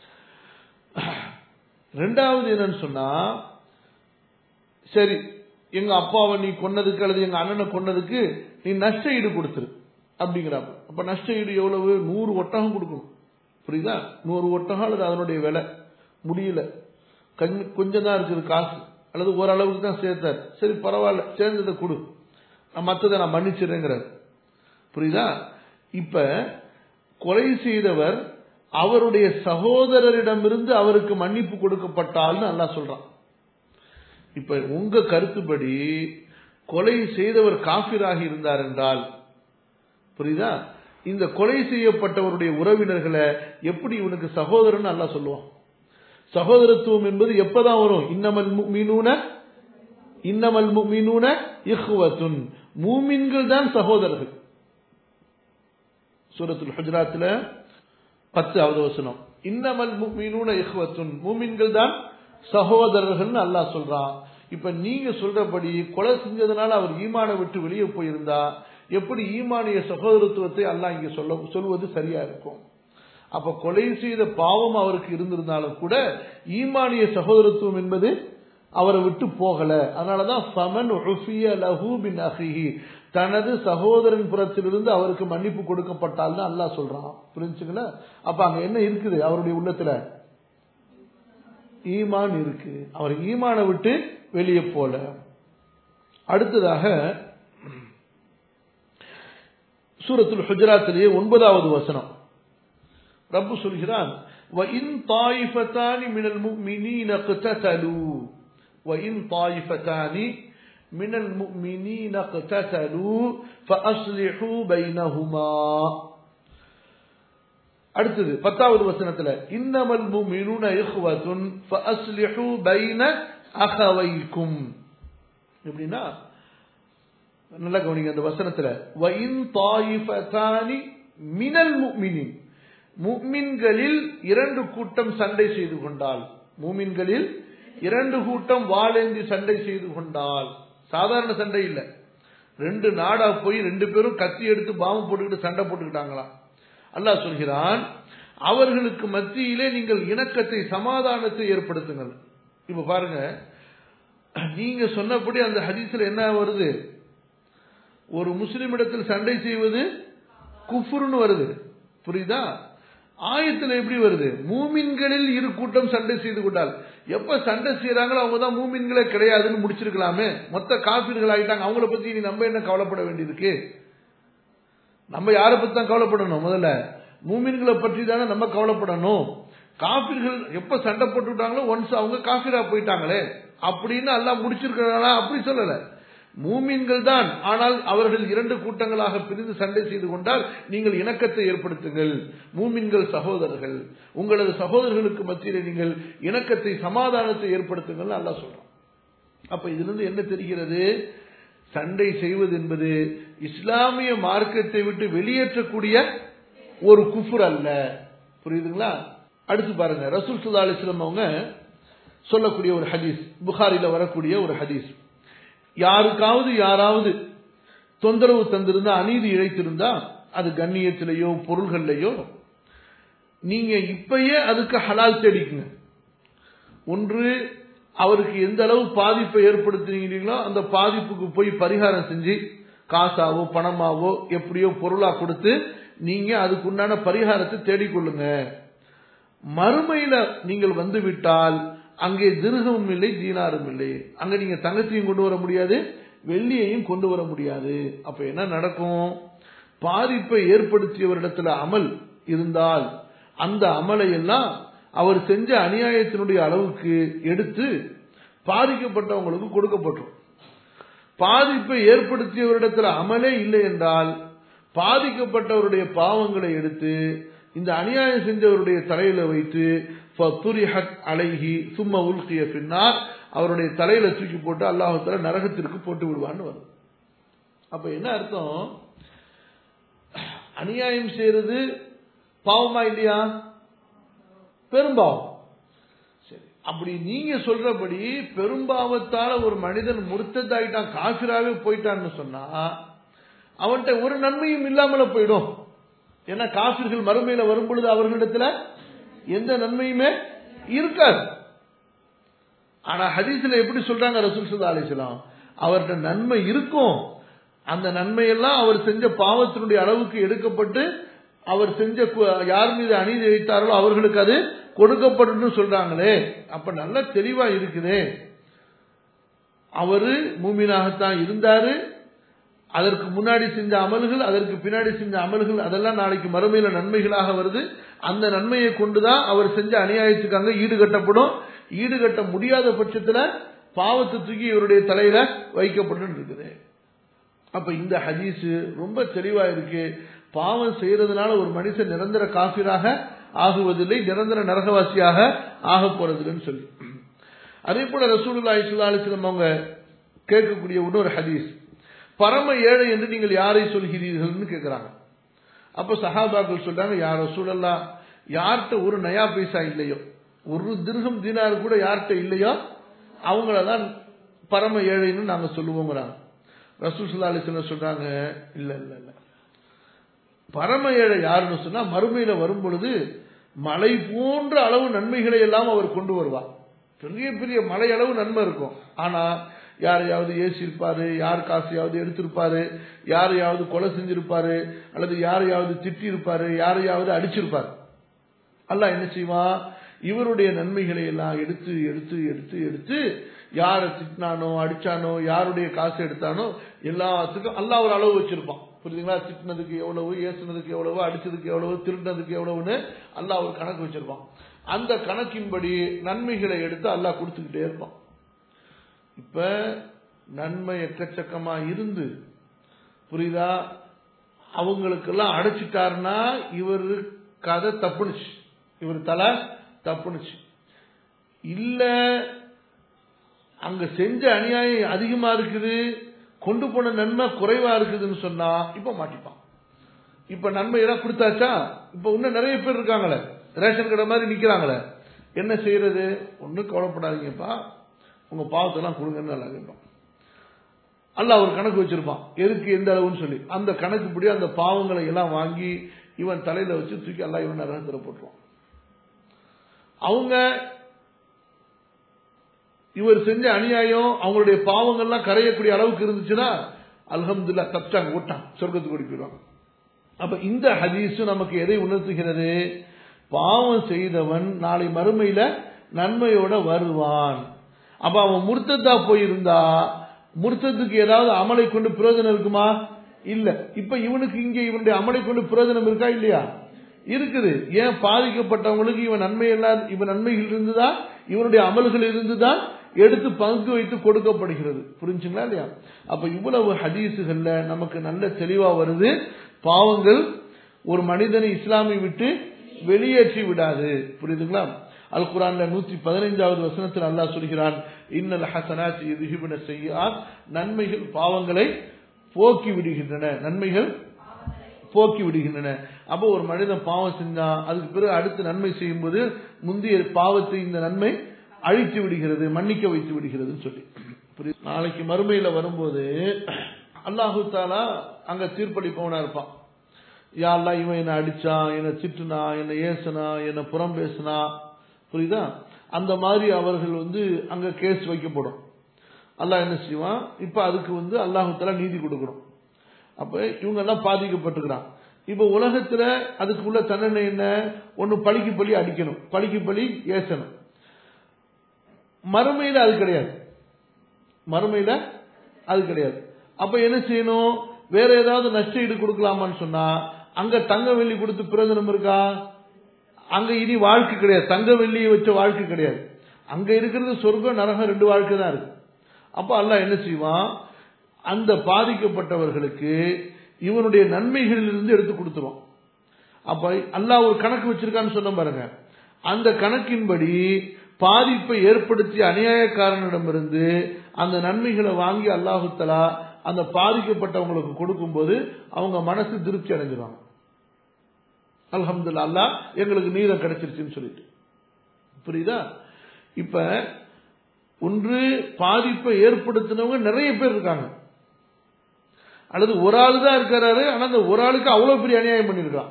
ரெண்டாவது என்னன்னு சொன்னா சரி எங்க அப்பாவை நீ கொன்னதுக்கு அல்லது எங்க அண்ணனை கொன்னதுக்கு நீ நஷ்ட ஈடு கொடுத்துரு அப்படிங்கிறாப்ப அப்ப நஷ்ட ஈடு எவ்வளவு நூறு ஒட்டகம் கொடுக்கணும் புரியுதா நூறு ஒட்டகம் அல்லது அதனுடைய விலை முடியல கொஞ்சம் தான் இருக்குது காசு அல்லது ஓரளவுக்கு தான் சேர்த்தார் சரி பரவாயில்ல சேர்ந்ததை கொடு நான் மற்றதை நான் மன்னிச்சிடுறேங்கிறார் புரியுதா இப்ப கொலை செய்தவர் அவருடைய சகோதரரிடமிருந்து அவருக்கு மன்னிப்பு கொடுக்கப்பட்டால்னு அல்லா சொல்றான் இப்ப உங்க கருத்துப்படி கொலை செய்தவர் காபிராகி இருந்தார் என்றால் புரியுதா இந்த கொலை செய்யப்பட்டவருடைய உறவினர்களை எப்படி இவனுக்கு சகோதரன் அல்லா சொல்லுவான் சகோதரத்துவம் என்பது எப்பதான் வரும் இன்னமல் மீனூன இன்னமல் மீனூன இஹ்வத்துன் மூமின்கள் தான் சகோதரர்கள் சூரத்துல் ஹஜ்ராத்துல பத்தாவது வசனம் இன்னமல் மீனூன இஹ்வத்துன் மூமின்கள் தான் சகோதரர்கள் அல்லாஹ் சொல்றான் இப்ப நீங்க சொல்றபடி கொலை செஞ்சதுனால அவர் ஈமான விட்டு வெளியே போயிருந்தா எப்படி ஈமானிய சகோதரத்துவத்தை அல்லாஹ் இங்க சொல்ல சொல்வது சரியா இருக்கும் அப்ப கொலை செய்த பாவம் அவருக்கு இருந்திருந்தாலும் கூட ஈமானிய சகோதரத்துவம் என்பது அவரை விட்டு போகல அதனாலதான் ஃபமன் லஹு பின் அஹிஹி தனது சகோதரன் புறத்திலிருந்து அவருக்கு மன்னிப்பு கொடுக்கப்பட்டால்னு அல்லாஹ் சொல்றான் புரிஞ்சுங்களா அப்ப அங்க என்ன இருக்குது அவருடைய உள்ளத்துல ஈமான் இருக்கு அவர் ஈமானை விட்டு வெளியே போல அடுத்ததாக சூரத்துல் ஹுஜராத்திலேயே ஒன்பதாவது வசனம் ரப்பு சொல்கிறான் وَإِن طَائِفَتَانِ مِنَ الْمُؤْمِنِينَ اقْتَتَلُوا وَإِن طَائِفَتَانِ مِنَ الْمُؤْمِنِينَ اقْتَتَلُوا فَأَصْلِحُوا بَيْنَهُمَا அடுத்தது பத்தாவது வசனத்துல இன்னமல் முமினுன இஹ்வத்துன் ஃபஅஸ்லிஹு பைன அகவைக்கும் எப்படின்னா நல்லா கவனிங்க அந்த வசனத்துல வஇன் தாயிஃபதானி மினல் முஃமினின் முஃமின்களில் இரண்டு கூட்டம் சண்டை செய்து கொண்டால் மூமின்களில் இரண்டு கூட்டம் வாழேந்தி சண்டை செய்து கொண்டால் சாதாரண சண்டை இல்ல ரெண்டு நாடா போய் ரெண்டு பேரும் கத்தி எடுத்து பாம்பு போட்டுக்கிட்டு சண்டை போட்டுக்கிட்டாங்களாம் அல்லாஹ் சொல்கிறான் அவர்களுக்கு மத்தியிலே நீங்கள் இணக்கத்தை சமாதானத்தை ஏற்படுத்துங்கள் இப்ப பாருங்க நீங்க சொன்னபடி அந்த ஹதீஸ்ல என்ன வருது ஒரு முஸ்லிமிடத்தில் சண்டை செய்வது குஃபுர்னு வருது புரியுதா ஆயத்துல எப்படி வருது மூமின்களில் இரு கூட்டம் சண்டை செய்து கொண்டால் எப்ப சண்டை செய்யறாங்களோ அவங்க தான் மூமின்களே கிடையாதுன்னு முடிச்சிருக்கலாமே மொத்த காப்பீர்கள் ஆகிட்டாங்க அவங்கள பத்தி நீ நம்ம என்ன கவலைப்பட வேண்டியிருக்கு நம்ம யாரை பத்தி தான் கவலைப்படணும் முதல்ல மூமின்களை பற்றி தானே நம்ம கவலைப்படணும் காபிர்கள் எப்ப சண்டை போட்டுட்டாங்களோ ஒன்ஸ் அவங்க காபிரா போயிட்டாங்களே அப்படின்னு எல்லாம் முடிச்சிருக்கிறாங்களா அப்படி சொல்லல மூமின்கள் தான் ஆனால் அவர்கள் இரண்டு கூட்டங்களாக பிரிந்து சண்டை செய்து கொண்டால் நீங்கள் இணக்கத்தை ஏற்படுத்துங்கள் மூமின்கள் சகோதரர்கள் உங்களது சகோதரர்களுக்கு மத்தியில் நீங்கள் இணக்கத்தை சமாதானத்தை ஏற்படுத்துங்கள் அல்லா சொல்றோம் அப்ப இதுல இருந்து என்ன தெரிகிறது சண்டை செய்வது என்பது இஸ்லாமிய மார்க்கத்தை விட்டு வெளியேற்றக்கூடிய ஒரு குஃபுர் அல்ல புரியுதுங்களா அடுத்து பாருங்க ரசூல் சுல்லா அலிஸ்லாம் அவங்க சொல்லக்கூடிய ஒரு ஹதீஸ் புகாரில வரக்கூடிய ஒரு ஹதீஸ் யாருக்காவது யாராவது தொந்தரவு தந்திருந்தா அநீதி இழைத்திருந்தா அது கண்ணியத்திலேயோ பொருள்கள்லையோ நீங்க இப்பயே அதுக்கு ஹலால் தேடிக்குங்க ஒன்று அவருக்கு எந்த அளவு பாதிப்பை ஏற்படுத்துறீங்களோ அந்த பாதிப்புக்கு போய் பரிகாரம் செஞ்சு காசாவோ பணமாவோ எப்படியோ பொருளா கொடுத்து நீங்க அதுக்கு உண்டான பரிகாரத்தை தேடிக்கொள்ளுங்க மறுமையில நீங்கள் வந்து விட்டால் அங்கே திருகமும் இல்லை தீனாரும் இல்லை அங்க நீங்க தங்கத்தையும் கொண்டு வர முடியாது வெள்ளியையும் கொண்டு வர முடியாது அப்ப என்ன நடக்கும் பாதிப்பை ஏற்படுத்தியவரிடத்துல அமல் இருந்தால் அந்த அமலை எல்லாம் அவர் செஞ்ச அநியாயத்தினுடைய அளவுக்கு எடுத்து பாதிக்கப்பட்டவங்களுக்கு கொடுக்கப்பட்டோம் பாதிப்பை ஏற்படுத்தியவரிடத்துல அமலே இல்லை என்றால் பாதிக்கப்பட்டவருடைய பாவங்களை எடுத்து இந்த அநியாயம் செஞ்சவருடைய தலையில வைத்து அலைகி சும்மா உல்கிய பின்னார் அவருடைய தலையில தூக்கி போட்டு அல்லாஹால நரகத்திற்கு போட்டு விடுவான்னு வரும் அப்ப என்ன அர்த்தம் அநியாயம் செய்யறது பாவமா இல்லையா பெரும்பாவம் சரி அப்படி நீங்க சொல்றபடி பெரும்பாவத்தால ஒரு மனிதன் முருத்ததாயிட்டான் காசிராவே போயிட்டான்னு சொன்னா அவன்கிட்ட ஒரு நன்மையும் இல்லாமல போயிடும் ஏன்னா காசிர்கள் மறுமையில வரும் பொழுது அவர்களிடத்துல எந்த நன்மையுமே இருக்காது ஆனா ஹதீஸ்ல எப்படி சொல்றாங்க ரசூல் சுல்லா அலிஸ்லாம் அவர்கிட்ட நன்மை இருக்கும் அந்த நன்மையெல்லாம் அவர் செஞ்ச பாவத்தினுடைய அளவுக்கு எடுக்கப்பட்டு அவர் செஞ்ச யார் மீது அநீதி வைத்தார்களோ அவர்களுக்கு அது கொடுக்கப்படும் சொல்றாங்களே அப்ப நல்ல தெளிவா இருக்குதே அவரு மூமினாகத்தான் இருந்தாரு அதற்கு முன்னாடி செஞ்ச அமல்கள் அதற்கு பின்னாடி செஞ்ச அமல்கள் அதெல்லாம் நாளைக்கு மறுமையில நன்மைகளாக வருது அந்த நன்மையை கொண்டுதான் அவர் செஞ்ச அநியாயத்துக்கு அங்க ஈடுகட்டப்படும் ஈடுகட்ட முடியாத பட்சத்துல பாவத்தை தூக்கி இவருடைய தலையில வைக்கப்படும் இருக்குது அப்ப இந்த ஹதீஸ் ரொம்ப தெளிவா இருக்கு பாவம் செய்யறதுனால ஒரு மனுஷன் நிரந்தர காபிராக ஆகுவதில்லை நிரந்தர நரகவாசியாக ஆக போறதில்லைன்னு சொல்லி அதே போல ரசூலுல்லா இஸ்லா அலிஸ்லம் அவங்க கேட்கக்கூடிய இன்னொரு ஹதீஸ் பரம ஏழை என்று நீங்கள் யாரை சொல்கிறீர்கள்னு கேட்கிறாங்க அப்ப சஹாபாக்கள் சொல்றாங்க யார் ரசூலல்லா யார்கிட்ட ஒரு நயா பைசா இல்லையோ ஒரு திருகம் தீனார் கூட யார்கிட்ட இல்லையோ அவங்களதான் பரம ஏழைன்னு நாங்க சொல்லுவோங்கிறாங்க ரசூல் சுல்லா அலிஸ்லாம் சொல்றாங்க இல்ல இல்ல இல்ல பரம ஏழை யாருன்னு சொன்னா மறுமையில வரும் பொழுது மலை போன்ற அளவு நன்மைகளை எல்லாம் அவர் கொண்டு வருவார் பெரிய பெரிய மலை அளவு நன்மை இருக்கும் ஆனா யாரையாவது ஏசிருப்பாரு யார் காசையாவது எடுத்திருப்பாரு யாரையாவது கொலை செஞ்சிருப்பாரு அல்லது யாரையாவது திட்டி இருப்பாரு யாரையாவது அடிச்சிருப்பாரு அல்ல என்ன செய்வான் இவருடைய நன்மைகளை எல்லாம் எடுத்து எடுத்து எடுத்து எடுத்து யாரை திட்டினானோ அடிச்சானோ யாருடைய காசு எடுத்தானோ எல்லாத்துக்கும் அல்ல ஒரு அளவு வச்சிருப்பான் புரியுதுங்களா திட்டினதுக்கு எவ்வளவு ஏசுனதுக்கு எவ்வளவு அடிச்சதுக்கு எவ்வளவு திருடினதுக்கு எவ்வளவுன்னு அல்லா ஒரு கணக்கு வச்சிருப்பான் அந்த கணக்கின்படி நன்மைகளை எடுத்து அல்லாஹ் கொடுத்துக்கிட்டே இருப்பான் இப்ப நன்மை எக்கச்சக்கமா இருந்து புரியுதா அவங்களுக்கெல்லாம் அடைச்சிட்டாருன்னா இவர் கதை தப்புனுச்சு இவர் தலை தப்புனுச்சு இல்ல அங்க செஞ்ச அநியாயம் அதிகமா இருக்குது கொண்டு போன நன்மை குறைவா இருக்குதுன்னு சொன்னா இப்ப மாட்டிப்பான் இப்ப நன்மை எல்லாம் கொடுத்தாச்சா இப்ப இன்னும் நிறைய பேர் இருக்காங்களே ரேஷன் கடை மாதிரி நிக்கிறாங்களே என்ன செய்யறது ஒன்னும் கவலைப்படாதீங்கப்பா உங்க பாவத்தெல்லாம் கொடுங்கன்னு நல்லா கேட்டோம் அல்ல ஒரு கணக்கு வச்சிருப்பான் எதுக்கு எந்த அளவுன்னு சொல்லி அந்த கணக்குப்படி அந்த பாவங்களை எல்லாம் வாங்கி இவன் தலையில வச்சு தூக்கி எல்லாம் இவன் நரகத்தில் போட்டுருவான் அவங்க இவர் செஞ்ச அநியாயம் அவங்களுடைய பாவங்கள்லாம் கரையக்கூடிய அளவுக்கு இருந்துச்சுன்னா அல்ஹம்துல்லா தப்பிச்சாங்க ஓட்டான் சொர்க்கத்துக்கு ஓடி போயிடுவாங்க அப்ப இந்த ஹதீஸ் நமக்கு எதை உணர்த்துகிறது பாவம் செய்தவன் நாளை மறுமையில நன்மையோட வருவான் அப்ப அவன் முர்த்ததா போயிருந்தா முர்த்தத்துக்கு ஏதாவது அமலை கொண்டு பிரயோஜனம் இருக்குமா இல்ல இப்ப இவனுக்கு இங்க இவனுடைய அமலை கொண்டு பிரயோஜனம் இருக்கா இல்லையா இருக்குது ஏன் பாதிக்கப்பட்டவங்களுக்கு இவன் நன்மை எல்லாம் இவன் நன்மைகள் இருந்துதான் இவனுடைய அமல்கள் இருந்துதான் எடுத்து பங்கு வைத்து கொடுக்கப்படுகிறது புரிஞ்சுங்களா இல்லையா அப்ப இவ்வளவு ஹதீஸுகள்ல நமக்கு நல்ல தெளிவா வருது பாவங்கள் ஒரு மனிதனை இஸ்லாமை விட்டு வெளியேற்றி விடாது புரியுதுங்களா அல் குரான்ல நூத்தி பதினைஞ்சாவது வசனத்தில் அல்லாஹ் சொல்கிறான் இன்னல் ஹசனாத் யுஹிபுன செய்யாத் நன்மைகள் பாவங்களை போக்கி விடுகின்றன நன்மைகள் போக்கி விடுகின்றன அப்போ ஒரு மனிதன் பாவம் செஞ்சா அதுக்கு பிறகு அடுத்து நன்மை செய்யும் போது முந்தைய பாவத்தை இந்த நன்மை அழித்து விடுகிறது மன்னிக்க வைத்து விடுகிறதுன்னு சொல்லி புரியுது? நாளைக்கு மறுமையில வரும்போது அல்லாஹு தாலா அங்க தீர்ப்பளிப்பவனா இருப்பான் யாரெல்லாம் இவன் என்ன அடிச்சான் என்ன திட்டுனா என்ன ஏசனா என்ன புறம் பேசினா புரியுதா அந்த மாதிரி அவர்கள் வந்து அங்க கேஸ் வைக்கப்படும் அல்லாஹ் என்ன செய்வான் இப்ப அதுக்கு வந்து அல்லாஹு தாலா நீதி கொடுக்கணும் அப்ப இவங்க எல்லாம் பாதிக்கப்பட்டிருக்கிறான் இப்ப உலகத்துல அதுக்கு உள்ள தண்டனை என்ன ஒன்னு பழிக்கு பழி அடிக்கணும் பழிக்கு பழி ஏசணும் மறுமையில அது கிடையாது மறுமையில அது கிடையாது அப்ப என்ன செய்யணும் வேற ஏதாவது நஷ்ட ஈடு கொடுக்கலாமான்னு சொன்னா அங்க தங்க வெள்ளி கொடுத்து பிரயோஜனம் இருக்கா அங்க இனி வாழ்க்கை கிடையாது தங்க வெள்ளியை வச்ச வாழ்க்கை கிடையாது அங்க இருக்கிறது சொர்க்கம் நரகம் ரெண்டு வாழ்க்கை தான் இருக்கு அப்ப அல்லாஹ் என்ன செய்வான் அந்த பாதிக்கப்பட்டவர்களுக்கு இவனுடைய நன்மைகளிலிருந்து எடுத்து கொடுத்துருவான் அப்ப அல்லாஹ் ஒரு கணக்கு வச்சிருக்கான்னு சொன்ன பாருங்க அந்த கணக்கின்படி பாதிப்பை ஏற்படுத்திய அநியாயக்காரனிடமிருந்து அந்த நன்மைகளை வாங்கி அல்லாஹு தலா அந்த பாதிக்கப்பட்டவங்களுக்கு கொடுக்கும்போது அவங்க மனசு திருப்தி அடைஞ்சிருவாங்க அல்ஹம்துல்லா அல்லாஹ் எங்களுக்கு நீதம் கிடைச்சிருச்சுன்னு சொல்லிட்டு புரியுதா இப்ப ஒன்று பாதிப்பை ஏற்படுத்தினவங்க நிறைய பேர் இருக்காங்க அல்லது ஒரு ஆள் தான் இருக்கிறாரு ஆனா அந்த ஒரு ஆளுக்கு அவ்வளவு பெரிய அநியாயம் பண்ணிருக்கான்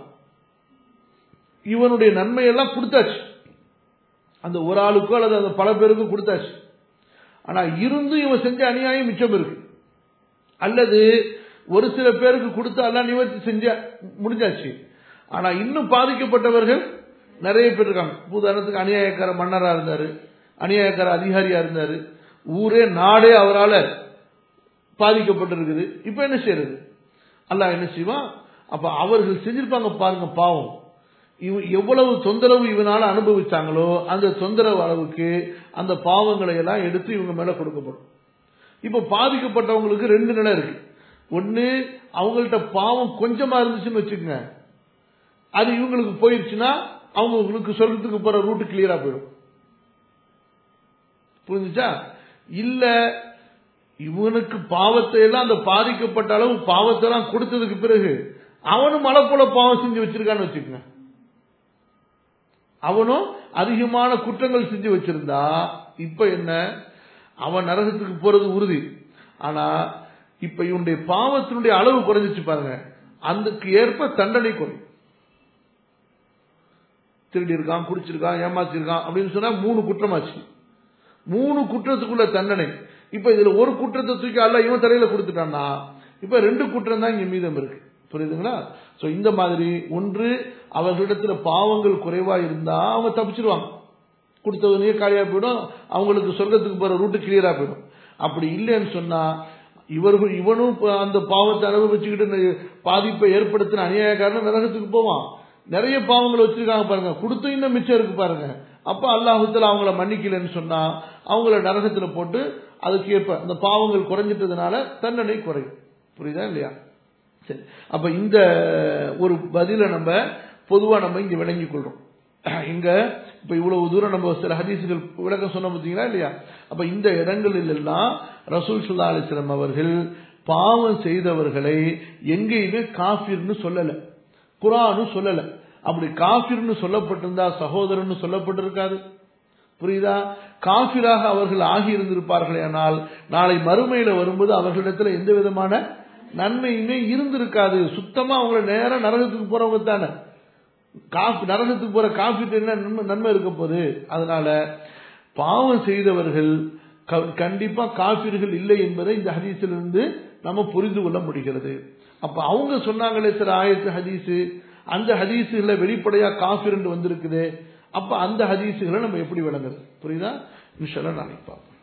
இவனுடைய நன்மையெல்லாம் கொடுத்தாச்சு அந்த ஒரு ஆளுக்கோ அல்லது அந்த பல பேருக்கும் கொடுத்தாச்சு ஆனா இருந்தும் இவன் செஞ்ச அநியாயம் மிச்சம் இருக்கு அல்லது ஒரு சில பேருக்கு கொடுத்தாலாம் நிவர்த்தி செஞ்ச முடிஞ்சாச்சு ஆனா இன்னும் பாதிக்கப்பட்டவர்கள் நிறைய பேர் இருக்காங்க உதாரணத்துக்கு அநியாயக்கார மன்னரா இருந்தாரு அநியாயக்கார அதிகாரியா இருந்தாரு ஊரே நாடே அவரால் பாதிக்கப்பட்டிருக்குது இப்ப என்ன செய்யறது அல்லாஹ் என்ன செய்வான் அப்ப அவர்கள் செஞ்சிருப்பாங்க பாருங்க பாவம் இவ எவ்வளவு தொந்தரவு இவனால அனுபவிச்சாங்களோ அந்த தொந்தரவு அளவுக்கு அந்த பாவங்களை எல்லாம் எடுத்து இவங்க மேல கொடுக்கப்படும் இப்ப பாதிக்கப்பட்டவங்களுக்கு ரெண்டு நிலை இருக்கு ஒன்னு அவங்கள்ட்ட பாவம் கொஞ்சமா இருந்துச்சுன்னு வச்சுக்கோங்க அது இவங்களுக்கு போயிருச்சுன்னா அவங்களுக்கு சொல்றதுக்கு போற ரூட்டு கிளியரா போயிடும் புரிஞ்சுச்சா இல்ல இவனுக்கு பாவத்தை எல்லாம் அந்த பாதிக்கப்பட்ட அளவு பாவத்தை எல்லாம் கொடுத்ததுக்கு பிறகு அவனும் மலை போல பாவம் செஞ்சு வச்சிருக்கான்னு வச்சுக்கோங்க அவனும் அதிகமான குற்றங்கள் செஞ்சு வச்சிருந்தா இப்ப என்ன அவன் நரகத்துக்கு போறது உறுதி ஆனா இப்ப இவனுடைய பாவத்தினுடைய அளவு குறைஞ்சிச்சு பாருங்க அதுக்கு ஏற்ப தண்டனை குறையும் திருடி இருக்கான் குடிச்சிருக்கான் ஏமாத்திருக்கான் அப்படின்னு சொன்னா மூணு குற்றமாச்சு மூணு குற்றத்துக்குள்ள தண்டனை இப்ப இதுல ஒரு குற்றத்தை தூக்கி அல்ல இவன் தலையில கொடுத்துட்டான்னா இப்ப ரெண்டு குற்றம் தான் இங்க மீதம் இருக்கு புரியுதுங்களா சோ இந்த மாதிரி ஒன்று அவர்களிடத்துல பாவங்கள் குறைவா இருந்தா அவங்க தப்பிச்சிருவாங்க கொடுத்தவனே காலியா போயிடும் அவங்களுக்கு சொர்க்கத்துக்கு போற ரூட்டு கிளியரா போயிடும் அப்படி இல்லைன்னு சொன்னா இவர்கள் இவனும் ப- அந்த பாவத்தை அனுபவிச்சுக்கிட்டு பாதிப்பை ஏற்படுத்தின அநியாயக்காரன் நரகத்துக்கு போவான் நிறைய பாவங்களை வச்சிருக்காங்க பாருங்க கொடுத்து இன்னும் மிச்சம் இருக்கு பாருங்க அப்ப அல்லாஹுத்துல அவங்கள மன்னிக்கலன்னு சொன்னா அவங்கள நரகத்துல போட்டு அதுக்கு ஏற்ப அந்த பாவங்கள் குறைஞ்சிட்டதுனால தண்டனை குறையும் புரியுதா இல்லையா சரி அப்ப இந்த ஒரு பதில நம்ம பொதுவா நம்ம இங்க விளங்கிக் கொள்றோம் இங்க இப்ப இவ்வளவு தூரம் நம்ம சில ஹதீசுகள் விளக்கம் சொன்ன பார்த்தீங்களா இல்லையா அப்ப இந்த இடங்களில் எல்லாம் ரசூல் சுல்லா அலிஸ்லாம் அவர்கள் பாவம் செய்தவர்களை எங்கேயுமே காஃபிர்னு சொல்லல குரானும் சொல்லல அப்படி காஃபிர்னு சொல்லப்பட்டிருந்தா சகோதரன்னு சொல்லப்பட்டிருக்காது புரியுதா காஃபிராக அவர்கள் ஆகி இருந்திருப்பார்களே ஆனால் நாளை மறுமையில வரும்போது அவர்களிடத்துல எந்த விதமான நன்மையுமே இருந்திருக்காது சுத்தமா அவங்கள நேரா நரகத்துக்கு போறவங்க தானே காஃபி நரகத்துக்கு போற காஃபிட்டு என்ன நன்மை நன்மை இருக்க போகுது அதனால பாவம் செய்தவர்கள் க- கண்டிப்பா காபிர்கள் இல்லை என்பதை இந்த ஹதீஸிலிருந்து நம்ம புரிந்து கொள்ள முடிகிறது அப்ப அவங்க சொன்னாங்களே சில ஆயத்து ஹதீஸு அந்த ஹதீஸுகளை வெளிப்படையா காஃபிர் என்று வந்திருக்குது அப்ப அந்த ஹதீஸுகளை நம்ம எப்படி விளங்குறது புரியுதா இன்ஷால்லா நாளைக்கு பார்ப்போம்